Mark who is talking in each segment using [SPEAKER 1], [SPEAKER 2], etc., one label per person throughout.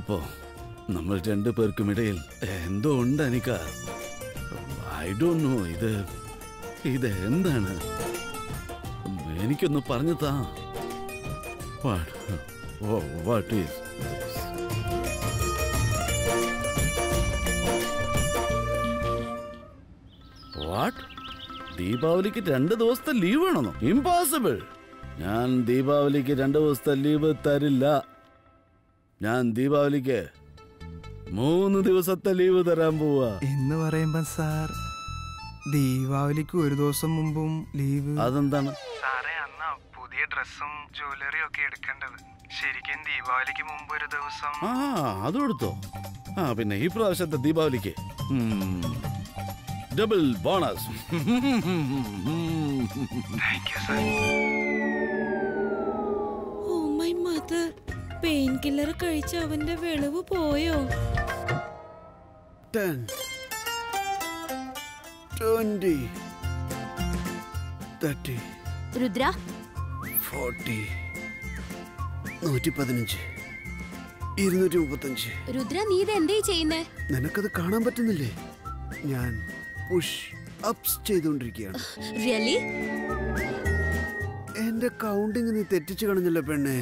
[SPEAKER 1] അപ്പോ നമ്മൾ രണ്ടു പേർക്കും ഇടയിൽ എന്തോ ഉണ്ട് അനിക്ക ഐ ഡോണ്ട് നോ ഇത് ഇത് എന്താണ് എനിക്കൊന്ന് പറഞ്ഞു താ വാട്ട് ഈസ് വാട്ട് ദീപാവലിക്ക് രണ്ട് ദിവസത്തെ ലീവ് വേണമെന്നോ ഇമ്പോസിബിൾ ഞാൻ ദീപാവലിക്ക് രണ്ട് ദിവസത്തെ ലീവ് തരില്ല ഞാൻ ദീപാവലിക്ക് മൂന്ന് ദിവസത്തെ ലീവ് തരാൻ പോവാ
[SPEAKER 2] എന്ന് പറയുമ്പോ സാർ ദീപാവലിക്ക് ഒരു ദിവസം മുമ്പും ലീവ്
[SPEAKER 1] അതെന്താണ്
[SPEAKER 2] സാറേ അന്നാ പുതിയ ഡ്രസ്സും ജ്വല്ലറിയും ഒക്കെ എടുക്കേണ്ടത് ശരിക്കും ദീപാവലിക്ക് മുമ്പ് ഒരു ദിവസം
[SPEAKER 1] ആ അതും എടുത്തോ ആ പിന്നെ ഈ പ്രാവശ്യത്തെ ദീപാവലിക്ക് double bonus
[SPEAKER 2] thank you sir
[SPEAKER 3] oh my mother painkiller കഴിച്ച അവന്റെ വിളവ് പോയോ
[SPEAKER 1] ten twenty thirty
[SPEAKER 4] Rudra
[SPEAKER 1] forty നൂറ്റി പതിനഞ്ച് ഇരുന്നൂറ്റി മുപ്പത്തഞ്ച്
[SPEAKER 4] രുദ്ര നീ ഇത് എന്തേ ചെയ്യുന്നേ
[SPEAKER 1] നിനക്കത് കാണാൻ പറ്റുന്നില്ലേ ഞാൻ പുഷ് അപ്സ് ചെയ്തുകൊണ്ടിരിക്കുകയാണ്
[SPEAKER 4] റിയലി
[SPEAKER 1] എന്റെ കൗണ്ടിങ് നീ തെറ്റിച്ചു കളഞ്ഞല്ലോ പെണ്ണെ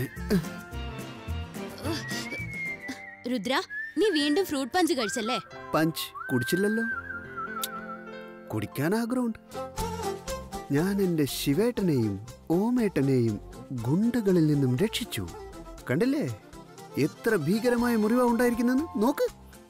[SPEAKER 4] രുദ്ര നീ വീണ്ടും ഫ്രൂട്ട് പഞ്ച് കഴിച്ചല്ലേ
[SPEAKER 1] പഞ്ച് കുടിച്ചില്ലല്ലോ കുടിക്കാൻ ആഗ്രഹമുണ്ട് ഞാൻ എന്റെ ശിവേട്ടനെയും ഓമേട്ടനെയും ഗുണ്ടകളിൽ നിന്നും രക്ഷിച്ചു കണ്ടില്ലേ എത്ര ഭീകരമായ മുറിവാ ഉണ്ടായിരിക്കുന്നെന്ന് നോക്ക്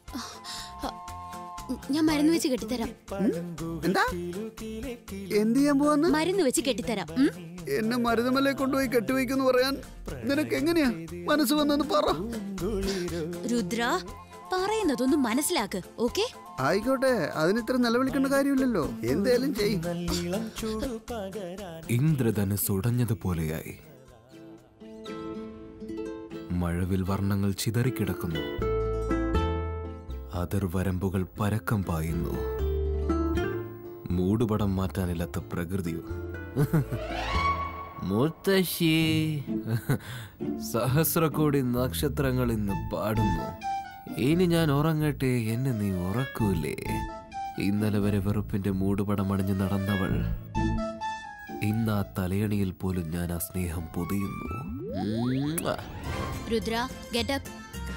[SPEAKER 4] ഞാൻ മരുന്ന് വെച്ച് കെട്ടിത്തരാം
[SPEAKER 1] എന്താ എന്ത് ചെയ്യാൻ പോവാന്ന്
[SPEAKER 4] മരുന്ന് വെച്ച് കെട്ടിത്തരാം ഉം?
[SPEAKER 1] എന്നെ മരുതമലെ കൊണ്ടുപോയി കെട്ടിവയ്ക്കുന്നു പറയാൻ നിനക്ക് എങ്ങനെയാ മനസ്സ് വന്നെന്ന് പറ
[SPEAKER 4] രുദ്ര പറയുന്നതൊന്നും മനസ്സിലാക്ക് ഓക്കെ
[SPEAKER 1] ആയിക്കോട്ടെ അതിന് ഇത്ര നിലവിളിക്കേണ്ട കാര്യമില്ലല്ലോ എന്തേലും ചെയ്
[SPEAKER 5] ഇന്ദ്രധനുസ് ഉടഞ്ഞതുപോലെയായി മഴവിൽ വർണ്ണങ്ങൾ ചിതറിക്കിടക്കുന്നു അതിർവരമ്പുകൾ പരക്കം പായുന്നു മൂടുപടം മാറ്റാനില്ലാത്ത പ്രകൃതിയോ മുത്തശ്ശി സഹസ്രകോടി നക്ഷത്രങ്ങൾ ഇന്ന് പാടുന്നു ഇനി ഞാൻ ഉറങ്ങട്ടെ എന്നെ നീ ഉറക്കൂലേ ഇന്നലെ വരെ വെറുപ്പിന്റെ മൂടുപടം അണിഞ്ഞു നടന്നവൾ ഇന്ന് ആ തലയണിയിൽ പോലും ഞാൻ ആ സ്നേഹം പൊതിയുന്നു ഉം.
[SPEAKER 4] രുദ്ര ഗെറ്റപ്പ്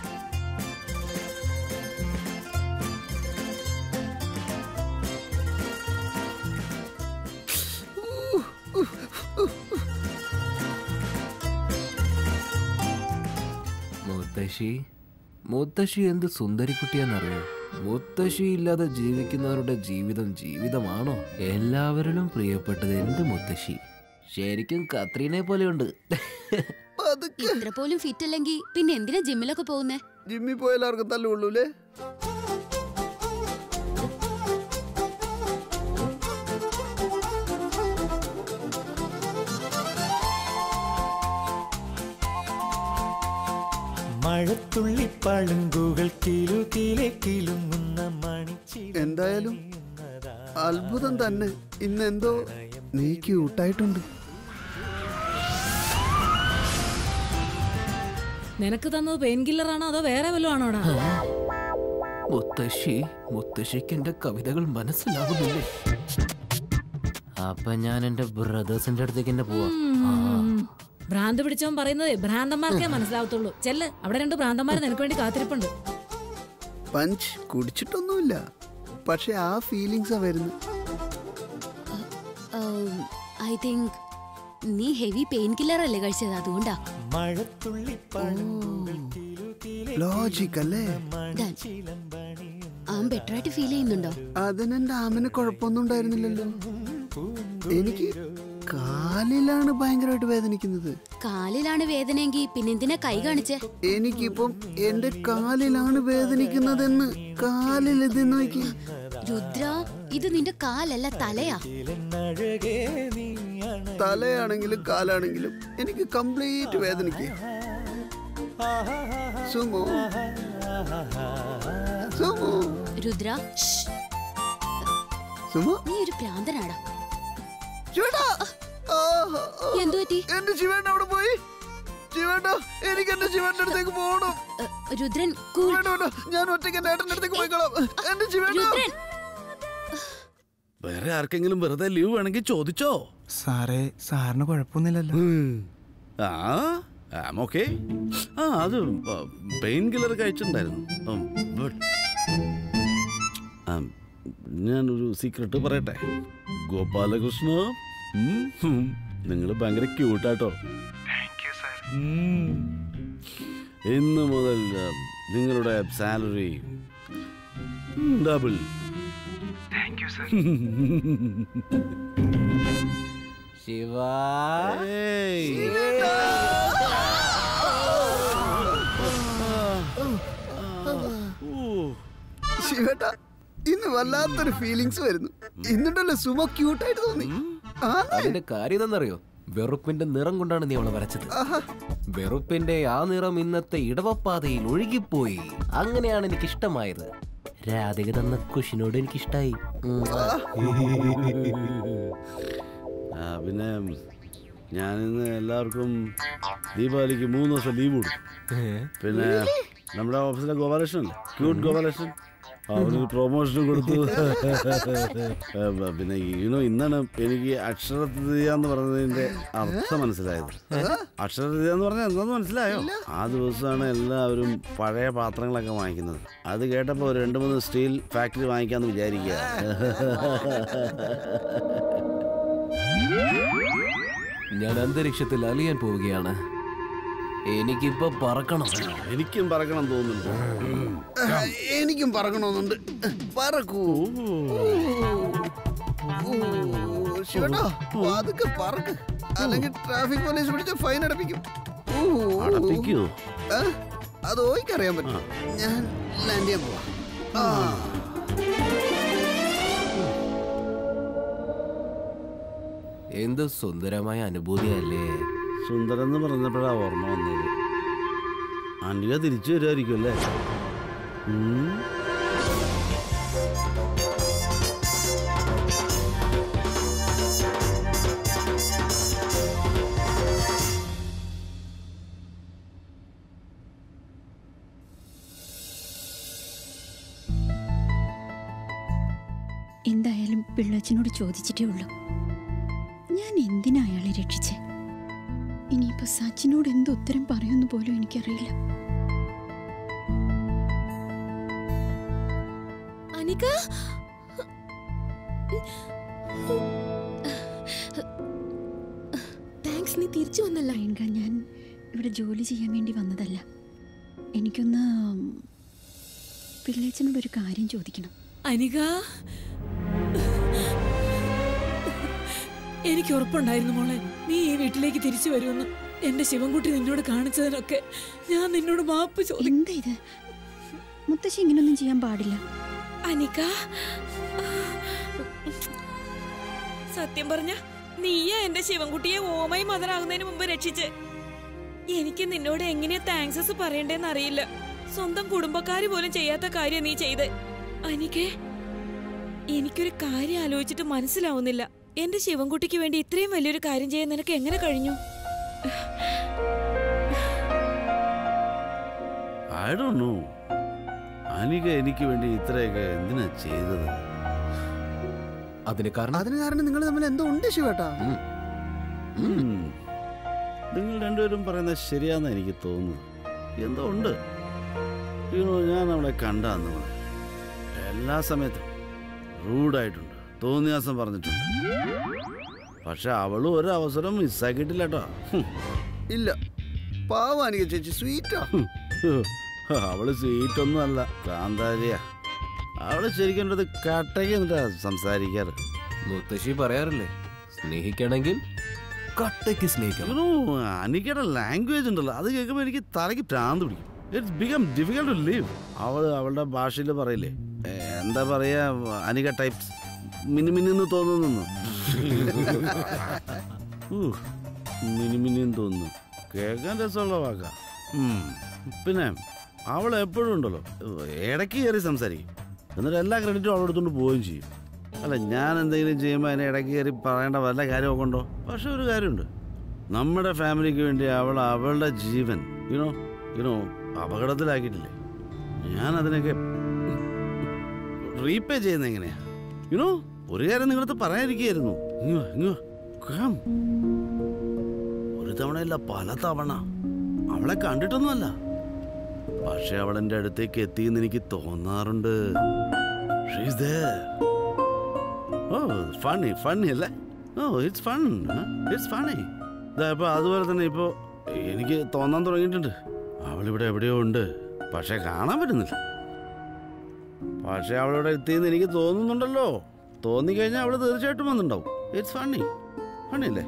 [SPEAKER 5] മുത്തശ്ശി മുത്തശ്ശി എന്ത് സുന്ദരിക്കുട്ടിയാന്നറിയോ മുത്തശ്ശി ഇല്ലാതെ ജീവിക്കുന്നവരുടെ ജീവിതം ജീവിതമാണോ എല്ലാവരിലും പ്രിയപ്പെട്ടത് എന്റെ മുത്തശ്ശി ശരിക്കും കത്രീനെ പോലെയുണ്ട്
[SPEAKER 4] ഇത്ര പോലും ഫിറ്റ് അല്ലെങ്കിൽ പിന്നെ എന്തിനാ ജിമ്മിലൊക്കെ പോകുന്നേ
[SPEAKER 1] ജിമ്മിൽ പോയാൽ ആർക്കും തല്ലുകൊള്ളൂലേ
[SPEAKER 6] മഴത്തുള്ളി പളുങ്കുകൾ കിലു കിലെ കിലുങ്ങുന്ന മണിച്ചി
[SPEAKER 1] എന്തായാലും അത്ഭുതം തന്നെ ഇന്നെന്തോ നീ ക്യൂട്ടായിട്ടുണ്ട്
[SPEAKER 3] നിനക്ക് തന്നത് പെയിൻ കില്ലർ ആണോ അതോ വേറെ വല്ലതും ആണോടാ
[SPEAKER 5] മുത്തശ്ശി മുത്തശ്ശിക്ക് എന്റെ കവിതകൾ മനസ്സിലാവുന്നില്ലേ അപ്പൊ ഞാൻ എന്റെ ബ്രദേഴ്സിന്റെ അടുത്തേക്ക് തന്നെ പോവാ
[SPEAKER 3] ഭ്രാന്ത് പിടിച്ചവൻ പറയുന്നത് ഭ്രാന്തന്മാർക്കേ മനസ്സിലാവത്തുള്ളൂ ചെല്ല് അവിടെ രണ്ട് ഭ്രാന്തന്മാർ നിനക്ക് വേണ്ടി കാത്തിരിപ്പുണ്ട്
[SPEAKER 1] പഞ്ച് കുടിച്ചിട്ടൊന്നുമില്ല പക്ഷെ ആ ഫീലിങ്സാ വരുന്നത്
[SPEAKER 4] ഐ തിങ്ക് നീ ഹെവി പെയിൻ കില്ലർ അല്ലേ കഴിച്ചത് അതുകൊണ്ടാ
[SPEAKER 6] മഴത്തുള്ളി പളുങ്കുകൾ കിലു കിലെ
[SPEAKER 1] ലോജിക് അല്ലേ
[SPEAKER 4] Done. അവൻ ബെറ്റർ ആയിട്ട് ഫീൽ ചെയ്യുന്നുണ്ടോ
[SPEAKER 1] അതിനെന്റെ ആമിന് കുഴപ്പമൊന്നും ഉണ്ടായിരുന്നില്ലല്ലോ എനിക്ക് കാലിലാണ് ഭയങ്കരമായിട്ട് വേദനിക്കുന്നത്
[SPEAKER 4] കാലിലാണ് വേദനയെങ്കിൽ പിന്നെന്തിനാ കൈ കാണിച്ചേ
[SPEAKER 1] എനിക്കിപ്പം എന്റെ കാലിലാണ് വേദനിക്കുന്നതെന്ന് കാലിൽ ഇത് നോക്കി
[SPEAKER 4] രുദ്ര ഇത് നിന്റെ കാലല്ല തലയാ
[SPEAKER 6] അഴകേ നീയാണ്
[SPEAKER 1] തലയാണെങ്കിലും കാലാണെങ്കിലും എനിക്ക് കംപ്ലീറ്റ് വേദനിക്കുക സുമോ സുമോ
[SPEAKER 4] രുദ്ര ഷ്ഷ്.
[SPEAKER 1] സുമോ
[SPEAKER 4] നീ ഒരു പ്രാന്തനാടാ
[SPEAKER 1] ചേട്ടാ ആഹാ, ആ.
[SPEAKER 4] എന്തു പറ്റി
[SPEAKER 1] എന്റെ ശിവേട്ടൻ അവിടെ പോയി
[SPEAKER 7] ശിവേട്ടാ എനിക്ക് എന്റെ ശിവേട്ടന്റെ അടുത്തേക്ക് പോകണം
[SPEAKER 4] ഏ, രുദ്രൻ കൂൾ
[SPEAKER 7] വേണ്ട വേണ്ട ഞാൻ ഒറ്റയ്ക്ക് എന്റെ ഏട്ടന്റെ അടുത്തേക്ക് പോയിക്കോളാം എന്റെ ശിവേട്ടാ
[SPEAKER 4] രുദ്രൻ
[SPEAKER 1] വേറെ ആർക്കെങ്കിലും വെറുതെ ലീവ് വേണമെങ്കിൽ ചോദിച്ചോ
[SPEAKER 2] സാറേ സാറിന് കുഴപ്പമൊന്നുമില്ലല്ലോ
[SPEAKER 1] ആ ആം ഓക്കെ ആ അത് പെയിൻ കില്ലർ കഴിച്ചിട്ടുണ്ടായിരുന്നു ഉം, but, ആ, ഞാനൊരു സീക്രട്ട് പറയട്ടെ ഗോപാലകൃഷ്ണ നിങ്ങൾ ഭയങ്കര ക്യൂട്ടാട്ടോ
[SPEAKER 2] താങ്ക് യു സാർ
[SPEAKER 1] ഇന്ന് മുതൽ ആ, നിങ്ങളുടെ salary double
[SPEAKER 2] thank you sir
[SPEAKER 5] Shiva
[SPEAKER 7] ശിവേട്ടാ ഇന്ന് വല്ലാത്തൊരു ഫീലിങ്സ് വരുന്നു ഇന്നുണ്ടല്ലോ സുമ ക്യൂട്ടായിട്ട് തോന്നി ആ
[SPEAKER 5] അതിന്റെ കാര്യം എന്താണെന്നറിയോ വെറുപ്പിന്റെ നിറം കൊണ്ടാണ് നീ അവളെ വരച്ചത് വെറുപ്പിന്റെ ആ നിറം ഇന്നത്തെ ഇടവപ്പാതയിൽ ഒഴുകിപ്പോയി അങ്ങനെയാണ് എനിക്ക് ഇഷ്ടമായത് രാധിക തന്ന കുഷിനോട് എനിക്ക് ഇഷ്ടായി
[SPEAKER 1] ആ പിന്നെ ഞാനിന്ന് എല്ലാവർക്കും ദീപാവലിക്ക് മൂന്ന് ദിവസം ലീവ് കൊടുക്കും പിന്നെ നമ്മുടെ ഓഫീസിലെ ഗോപാലകൃഷ്ണൻ ക്യൂട്ട് ഗോപാലകൃഷ്ണൻ അവനൊരു പ്രൊമോഷൻ കൊടുത്തു ഏ, ബ- പിന്നെ ഈനോ ഇന്നാണ് എനിക്ക് അക്ഷരതൃതീയ എന്ന് പറഞ്ഞതിന്റെ അർത്ഥം മനസ്സിലായത് അക്ഷരതൃതീയ എന്ന് പറഞ്ഞാൽ എന്താന്ന് മനസ്സിലായോ ആ ദിവസമാണ് എല്ലാവരും പഴയ പാത്രങ്ങളൊക്കെ വാങ്ങിക്കുന്നത് അത് കേട്ടപ്പോൾ ഒരു രണ്ട് മൂന്ന് സ്റ്റീൽ ഫാക്ടറി വാങ്ങിക്കാന്ന് വിചാരിക്കുക
[SPEAKER 5] ഞാൻ അന്തരീക്ഷത്തിൽ അലിയാൻ പോവുകയാണ് എനിക്കിപ്പോ പറക്കണം
[SPEAKER 1] എനിക്കും പറക്കണം തോന്നുന്നുണ്ട്
[SPEAKER 7] എനിക്കും പറക്കണമെന്നുണ്ട് പറക്കൂ ഓ, ശിവേട്ടാ അതൊക്കെ പറക്ക് അല്ലെങ്കിൽ ട്രാഫിക് പോലീസ് പിടിച്ച ഫൈൻ അടപ്പിക്കും ഓ,
[SPEAKER 1] അടപ്പിക്കോ
[SPEAKER 7] ആ, അത് ഓയ്ക്കറിയാൻ പറ്റും ഞാൻ ലാൻഡ് ചെയ്യാൻ പോവാ ആ
[SPEAKER 5] എന്ത് സുന്ദരമായ അനുഭൂതിയല്ലേ
[SPEAKER 1] സുന്ദരൻ എന്ന് പറഞ്ഞപ്പോഴാ ഓർമ്മ വന്നത് അനിക തിരിച്ചു വരുമായിരിക്കും അല്ലേ ഉം.
[SPEAKER 8] എന്തായാലും പിള്ളച്ചനോട് ചോദിച്ചിട്ടേ ഉള്ളൂ ഞാൻ എന്തിനാ അയാളെ രക്ഷിച്ചേ ഇനിയിപ്പോ സച്ചിനോട് എന്ത് ഉത്തരം പറയുമെന്ന് പോലും എനിക്കറിയില്ല
[SPEAKER 4] അനിക താങ്ക്സ് നീ തിരിച്ചു വന്നല്ല
[SPEAKER 8] പ്രിയങ്ക ഞാൻ ഇവിടെ ജോലി ചെയ്യാൻ വേണ്ടി വന്നതല്ല എനിക്കൊന്ന് പിള്ളേച്ചനോട് ഒരു കാര്യം ചോദിക്കണം
[SPEAKER 3] അനിക എനിക്ക് ഉറപ്പുണ്ടായിരുന്നു മോളെ നീ ഈ വീട്ടിലേക്ക് തിരിച്ചു വരുമെന്ന് എന്റെ ശിവൻകുട്ടി നിന്നോട് കാണിച്ചതിനൊക്കെ ഞാൻ നിന്നോട് മാപ്പ് ചോദിക്കും
[SPEAKER 8] എന്താ ഇത് മുത്തശ്ശി ഇങ്ങനൊന്നും ചെയ്യാൻ പാടില്ല
[SPEAKER 9] അനിക സത്യം പറഞ്ഞ നീയാ എന്റെ ശിവൻകുട്ടിയെ ഓമായി മദറാകുന്നതിന് മുമ്പ് രക്ഷിച്ച് എനിക്ക് നിന്നോട് എങ്ങനെയാ താങ്ക്സസ് പറയണ്ടേന്ന് അറിയില്ല സ്വന്തം കുടുംബക്കാര് പോലും ചെയ്യാത്ത കാര്യം നീ ചെയ്ത് അനികെ എനിക്കൊരു കാര്യം ആലോചിച്ചിട്ട് മനസ്സിലാവുന്നില്ല എന്റെ ശിവൻകുട്ടിക്ക് വേണ്ടി ഇത്രയും വലിയൊരു കാര്യം ചെയ്യാൻ നിനക്ക് എങ്ങനെ കഴിഞ്ഞു
[SPEAKER 1] ഐ ഡോ നോ അനിക എനിക്ക് വേണ്ടി ഇത്രയൊക്കെ എന്തിനാ ചെയ്തത്
[SPEAKER 5] അതിന് കാരണം
[SPEAKER 7] അതിന് കാരണം നിങ്ങൾ തമ്മിൽ എന്തോ ഉണ്ട് ശിവേട്ടാ
[SPEAKER 1] ഉം. നിങ്ങൾ രണ്ടുപേരും പറയുന്നത് ശരിയാന്ന് എനിക്ക് തോന്നുന്നത് എന്തോ ഉണ്ട് യുനോ ഞാൻ അവളെ കണ്ടാന്ന് എല്ലാ സമയത്തും റൂഡായിട്ടുണ്ട് തോന്നിയാസം പറഞ്ഞിട്ടുണ്ട് പക്ഷെ അവളും ഒരു അവസരം മിസ്സാക്കിയിട്ടില്ല കേട്ടോ ഹും.
[SPEAKER 7] ഇല്ല പാവാനിക ചേച്ചി സ്വീറ്റാ
[SPEAKER 1] അവള് സ്വീറ്റൊന്നും അല്ല കാന്താരിയാ അവള് ശരിക്കും എൻ്റെ അടുത്ത് കട്ടയ്ക്ക് എന്നിട്ടാ സംസാരിക്കാറ്
[SPEAKER 5] മുത്തശ്ശി പറയാറില്ലേ സ്നേഹിക്കണമെങ്കിൽ കട്ടയ്ക്ക് സ്നേഹിക്കണം
[SPEAKER 1] യുനോ അനിക്കയുടെ ലാംഗ്വേജ് ഉണ്ടല്ലോ അത് കേൾക്കുമ്പോൾ എനിക്ക് തലയ്ക്ക് ഭ്രാന്ത് പിടിക്കും it's become difficult to leave അവൾ അവളുടെ ഭാഷയിൽ പറയില്ലേ ഏ, എന്താ പറയാ അനിക ടൈപ്സ് മിനിമിനിന്ന് തോന്നുന്നു മിനിമിനിന്ന് തോന്നുന്നു കേൾക്കാൻ രസമുള്ള വാക്കാ ഉം. പിന്നെ അവൾ എപ്പോഴും ഉണ്ടല്ലോ ഇടയ്ക്ക് കയറി സംസാരിക്കും എന്നിട്ട് എല്ലാ ക്രെഡിറ്റും അവളെടുത്തോണ്ട് പോവുകയും ചെയ്യും അല്ല ഞാൻ എന്തെങ്കിലും ചെയ്യുമ്പോൾ അതിനെ ഇടയ്ക്ക് കയറി പറയേണ്ട വല്ല കാര്യമൊക്കെ ഉണ്ടോ പക്ഷെ ഒരു കാര്യമുണ്ട് നമ്മുടെ ഫാമിലിക്ക് വേണ്ടി അവൾ അവളുടെ ജീവൻ യുനോ യുനോ അപകടത്തിലാക്കിയിട്ടില്ലേ ഞാൻ അതിനൊക്കെ റീപേ ചെയ്യുന്ന എങ്ങനെയാ യുനോ ഒരു കാര്യം നിങ്ങളടുത്ത് പറയാതിരിക്കുകയായിരുന്നു ഇങ്ങ് വാ, ഇങ്ങ് വാ. Come. ഒരു തവണയല്ല പല തവണ അവളെ കണ്ടിട്ടൊന്നുമല്ല പക്ഷെ അവൾ എൻ്റെ അടുത്തേക്ക് എത്തിയെന്ന് എനിക്ക് തോന്നാറുണ്ട് She's there. Oh funny funny അല്ലേ ഓ ഇറ്റ്സ് ഫൺ ഇറ്റ്സ് ഫണ്ണി ഇപ്പോൾ അതുപോലെ തന്നെ ഇപ്പോൾ എനിക്ക് തോന്നാൻ തുടങ്ങിയിട്ടുണ്ട് അവളിവിടെ എവിടെയോ ഉണ്ട് പക്ഷെ കാണാൻ പറ്റുന്നില്ല പക്ഷെ അവളിവിടെ എത്തിയെന്ന് എനിക്ക് തോന്നുന്നുണ്ടല്ലോ തോന്നിക്കഴിഞ്ഞാൽ അവൾ തീർച്ചയായിട്ടും വന്നിട്ടുണ്ടാവും ഇറ്റ്സ് ഫണ്ണി ഫണ്ണി അല്ലേ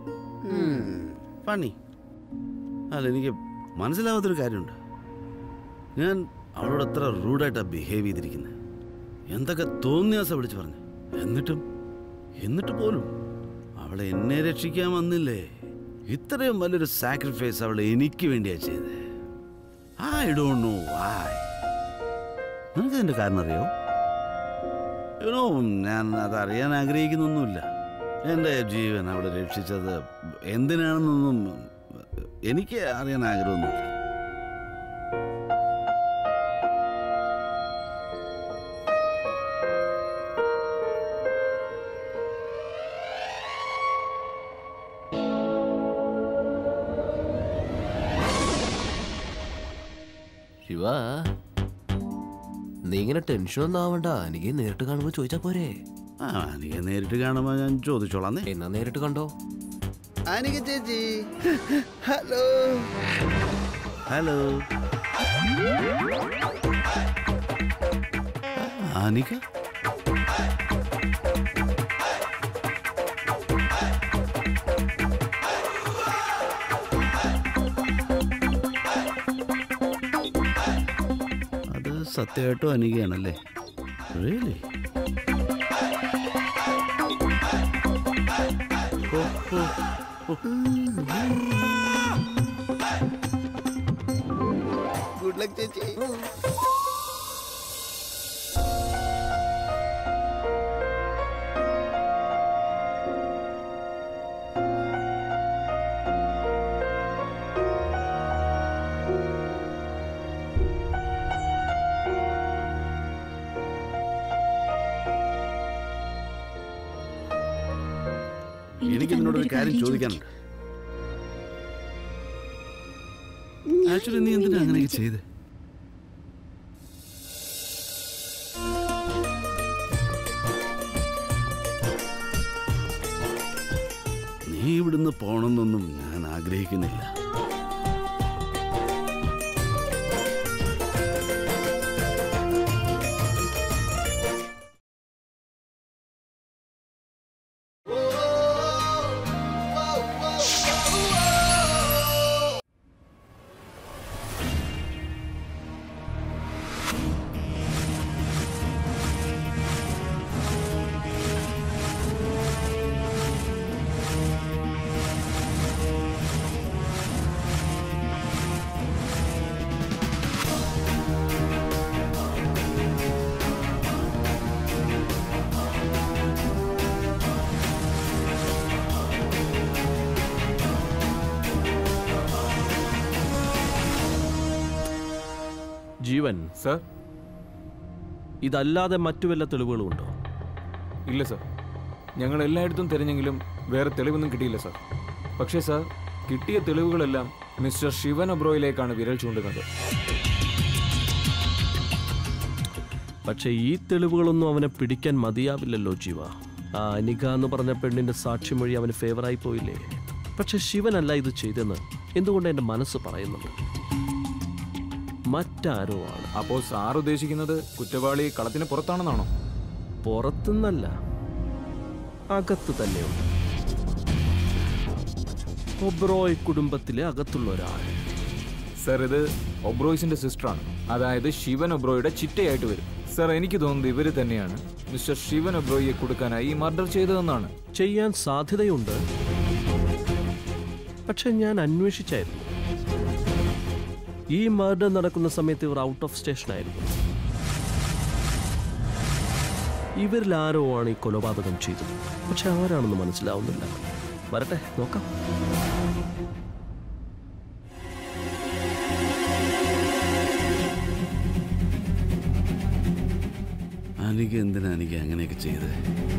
[SPEAKER 1] ഫണ്ണി അല്ല എനിക്ക് മനസ്സിലാവാത്തൊരു കാര്യമുണ്ട് ഞാൻ അവളോട് എത്ര റൂഡായിട്ടാണ് ബിഹേവ് ചെയ്തിരിക്കുന്നത് എന്തൊക്കെ തോന്നിയാസം വിളിച്ചു പറഞ്ഞു എന്നിട്ടും എന്നിട്ട് പോലും അവളെ എന്നെ രക്ഷിക്കാൻ വന്നില്ലേ ഇത്രയും വലിയൊരു സാക്രിഫൈസ് അവൾ എനിക്ക് വേണ്ടിയാ ചെയ്തത് ഐ ഡോണ്ട് നോ വൈ നിനക്ക് ഇതിന്റെ കാരണം അറിയോ യുനോ ഞാൻ അത് അറിയാൻ ആഗ്രഹിക്കുന്നൊന്നുമില്ല എൻ്റെ ജീവൻ അവളെ രക്ഷിച്ചത് എന്തിനാണെന്നൊന്നും എനിക്ക് അറിയാൻ ആഗ്രഹമൊന്നുമില്ല
[SPEAKER 5] ശിവ നീ ഇങ്ങനെ ടെൻഷനൊന്നും ആവണ്ട എനിക്ക് നേരിട്ട് കാണുമ്പോൾ ചോദിച്ചാ പോരെ
[SPEAKER 1] ആ എനിക്ക് നേരിട്ട് കാണുമ്പോൾ ഞാൻ ചോദിച്ചോളാം
[SPEAKER 5] എന്നാ നേരിട്ട് കണ്ടോ
[SPEAKER 7] അനിക ചേച്ചി ഹലോ
[SPEAKER 1] ഹലോ അനിക അത് സത്യമായിട്ടും അനികയാണല്ലേ really oh oh
[SPEAKER 7] good luck ചേച്ചി
[SPEAKER 1] എനിക്ക് നിന്നോട് ഒരു കാര്യം ചോദിക്കാനുണ്ട് ആക്ച്വലി നീ എന്തിനാ അങ്ങനെയൊക്കെ ചെയ്ത് നീ ഇവിടുന്ന് പോണമെന്നൊന്നും ഞാൻ ആഗ്രഹിക്കുന്നില്ല
[SPEAKER 10] ജീവൻ
[SPEAKER 11] സർ
[SPEAKER 10] ഇതല്ലാതെ മറ്റു വല്ല തെളിവുകളും ഉണ്ടോ
[SPEAKER 11] ഇല്ല സർ ഞങ്ങൾ എല്ലായിടത്തും തിരഞ്ഞെങ്കിലും വേറെ തെളിവൊന്നും കിട്ടിയില്ല സർ പക്ഷേ സർ കിട്ടിയ തെളിവുകളെല്ലാം മിസ്റ്റർ ശിവൻ ഒബ്രോയിലേക്കാണ് വിരൽ ചൂണ്ടുന്നത്
[SPEAKER 10] പക്ഷേ ഈ തെളിവുകളൊന്നും അവനെ പിടിക്കാൻ മതിയാവില്ലല്ലോ ജീവ ആ അനിക എന്ന് പറഞ്ഞ പെണ്ണിന്റെ സാക്ഷിമൊഴി അവന് ഫേവറായി പോയില്ലേ പക്ഷെ ശിവനല്ല ഇത് ചെയ്തെന്ന് എന്തുകൊണ്ട് എൻ്റെ മനസ്സ് പറയുന്നുണ്ട് മറ്റാരോ ആണ്
[SPEAKER 11] അപ്പോൾ സാർ ഉദ്ദേശിക്കുന്നത് കുറ്റവാളി കളത്തിന് പുറത്താണെന്നാണോ
[SPEAKER 10] പുറത്തുനിന്നല്ല അകത്ത് തന്നെയുണ്ട് ഒബ്രോയ് കുടുംബത്തിലെ അകത്തുള്ള ഒരാൾ
[SPEAKER 11] സർ ഇത് ഒബ്രോയ്സിന്റെ സിസ്റ്ററാണ് അതായത് ശിവൻ ഒബ്രോയുടെ ചിറ്റയായിട്ട് വരും സർ എനിക്ക് തോന്നുന്നത് ഇവര് തന്നെയാണ് മിസ്റ്റർ ശിവൻ ഒബ്രോയെ കൊടുക്കാനായി മർഡർ ചെയ്തതെന്നാണ്
[SPEAKER 10] ചെയ്യാൻ സാധ്യതയുണ്ട് പക്ഷെ ഞാൻ അന്വേഷിച്ചായിരുന്നു ഈ മർഡർ നടക്കുന്ന സമയത്ത് ഇവർ ഔട്ട് ഓഫ് സ്റ്റേഷൻ ആയിരുന്നു ഇവരിൽ ആരോ ആണ് ഈ കൊലപാതകം ചെയ്തത് പക്ഷെ ആരാണെന്ന് മനസ്സിലാവുന്നില്ല വരട്ടെ നോക്കാം
[SPEAKER 1] മാലിക എന്തിനാ എനിക്ക് അങ്ങനെയൊക്കെ ചെയ്തത്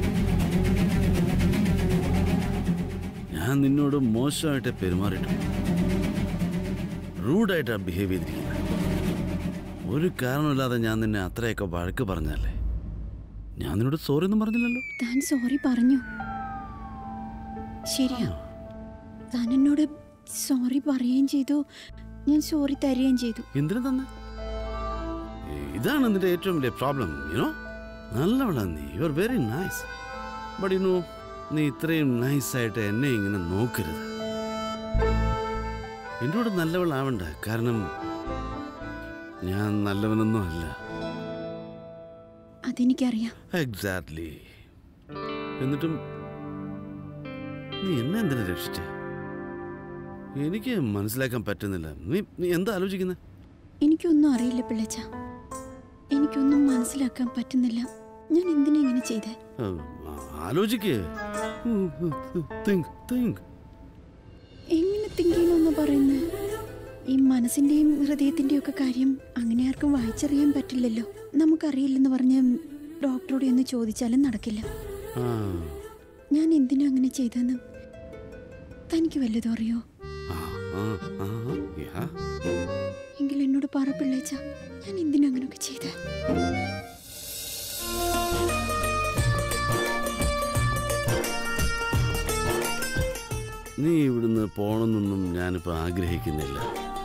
[SPEAKER 1] ഞാൻ നിന്നോട് മോശമായിട്ട് പെരുമാറിയിട്ടുണ്ട് റൂഡായിട്ടാണ് ബിഹേവ് ചെയ്തിരിക്കുന്നത് ഒരു കാരണമില്ലാതെ ഞാൻ നിന്നെ അത്രയൊക്കെ വഴക്ക് പറഞ്ഞല്ലേ ഞാൻ നിന്നോട് സോറി ഒന്നും പറഞ്ഞില്ലല്ലോ
[SPEAKER 8] താൻ സോറി പറഞ്ഞു ശരിയാ താൻ എന്നോട് സോറി പറയുകയും ചെയ്തു ഞാൻ സോറി തരികയും ചെയ്തു
[SPEAKER 1] എന്തിനു തന്നെ ഇതാണ് നിന്റെ ഏറ്റവും വലിയ പ്രോബ്ലം യുനോ നല്ലവളാ നീ you are very nice but you know നീ ഇത്രയും നൈസായിട്ട് എന്നെ ഇങ്ങനെ നോക്കരുത് എന്നോട് നല്ലവളാവണ്ട കാരണം ഞാൻ നല്ലവനൊന്നും അല്ല
[SPEAKER 8] അതെനിക്കറിയാം
[SPEAKER 1] എക്സാക്ട്ലി എന്നിട്ടും നീ എന്നെ എന്തിനാ രക്ഷിച്ചേ എനിക്ക് മനസ്സിലാക്കാൻ പറ്റുന്നില്ല നീ നീ എന്താ ആലോചിക്കുന്നത്
[SPEAKER 8] എനിക്കൊന്നും അറിയില്ല പിള്ളച്ച എനിക്കൊന്നും മനസ്സിലാക്കാൻ പറ്റുന്നില്ല ഞാൻ എന്തിനാ ഇങ്ങനെ ചെയ്തേ
[SPEAKER 1] ആലോചിക്കേ തിങ്ക് തിങ്ക്
[SPEAKER 8] എങ്ങനെ തിങ്ക് ചെയ്യണമെന്ന് പറയുന്നത് ഈ മനസ്സിന്റെയും ഹൃദയത്തിന്റെയും ഒക്കെ കാര്യം അങ്ങനെ ആർക്കും വായിച്ചറിയാൻ പറ്റില്ലല്ലോ നമുക്കറിയില്ലെന്ന് പറഞ്ഞ് ഡോക്ടറോട് ഒന്ന് ചോദിച്ചാലും നടക്കില്ല
[SPEAKER 1] ആ
[SPEAKER 8] ഞാൻ എന്തിനാ അങ്ങനെ ചെയ്തതെന്ന് തനിക്ക് വല്ലതും അറിയോ
[SPEAKER 1] ആ, ആ, യാ.
[SPEAKER 8] എങ്കിൽ എന്നോട് പറ പിള്ളേച്ച ഞാൻ എന്തിനാ അങ്ങനെയൊക്കെ ചെയ്തേ
[SPEAKER 1] നീ ഇവിടുന്ന് പോണമെന്നൊന്നും ഞാനിപ്പോൾ ആഗ്രഹിക്കുന്നില്ല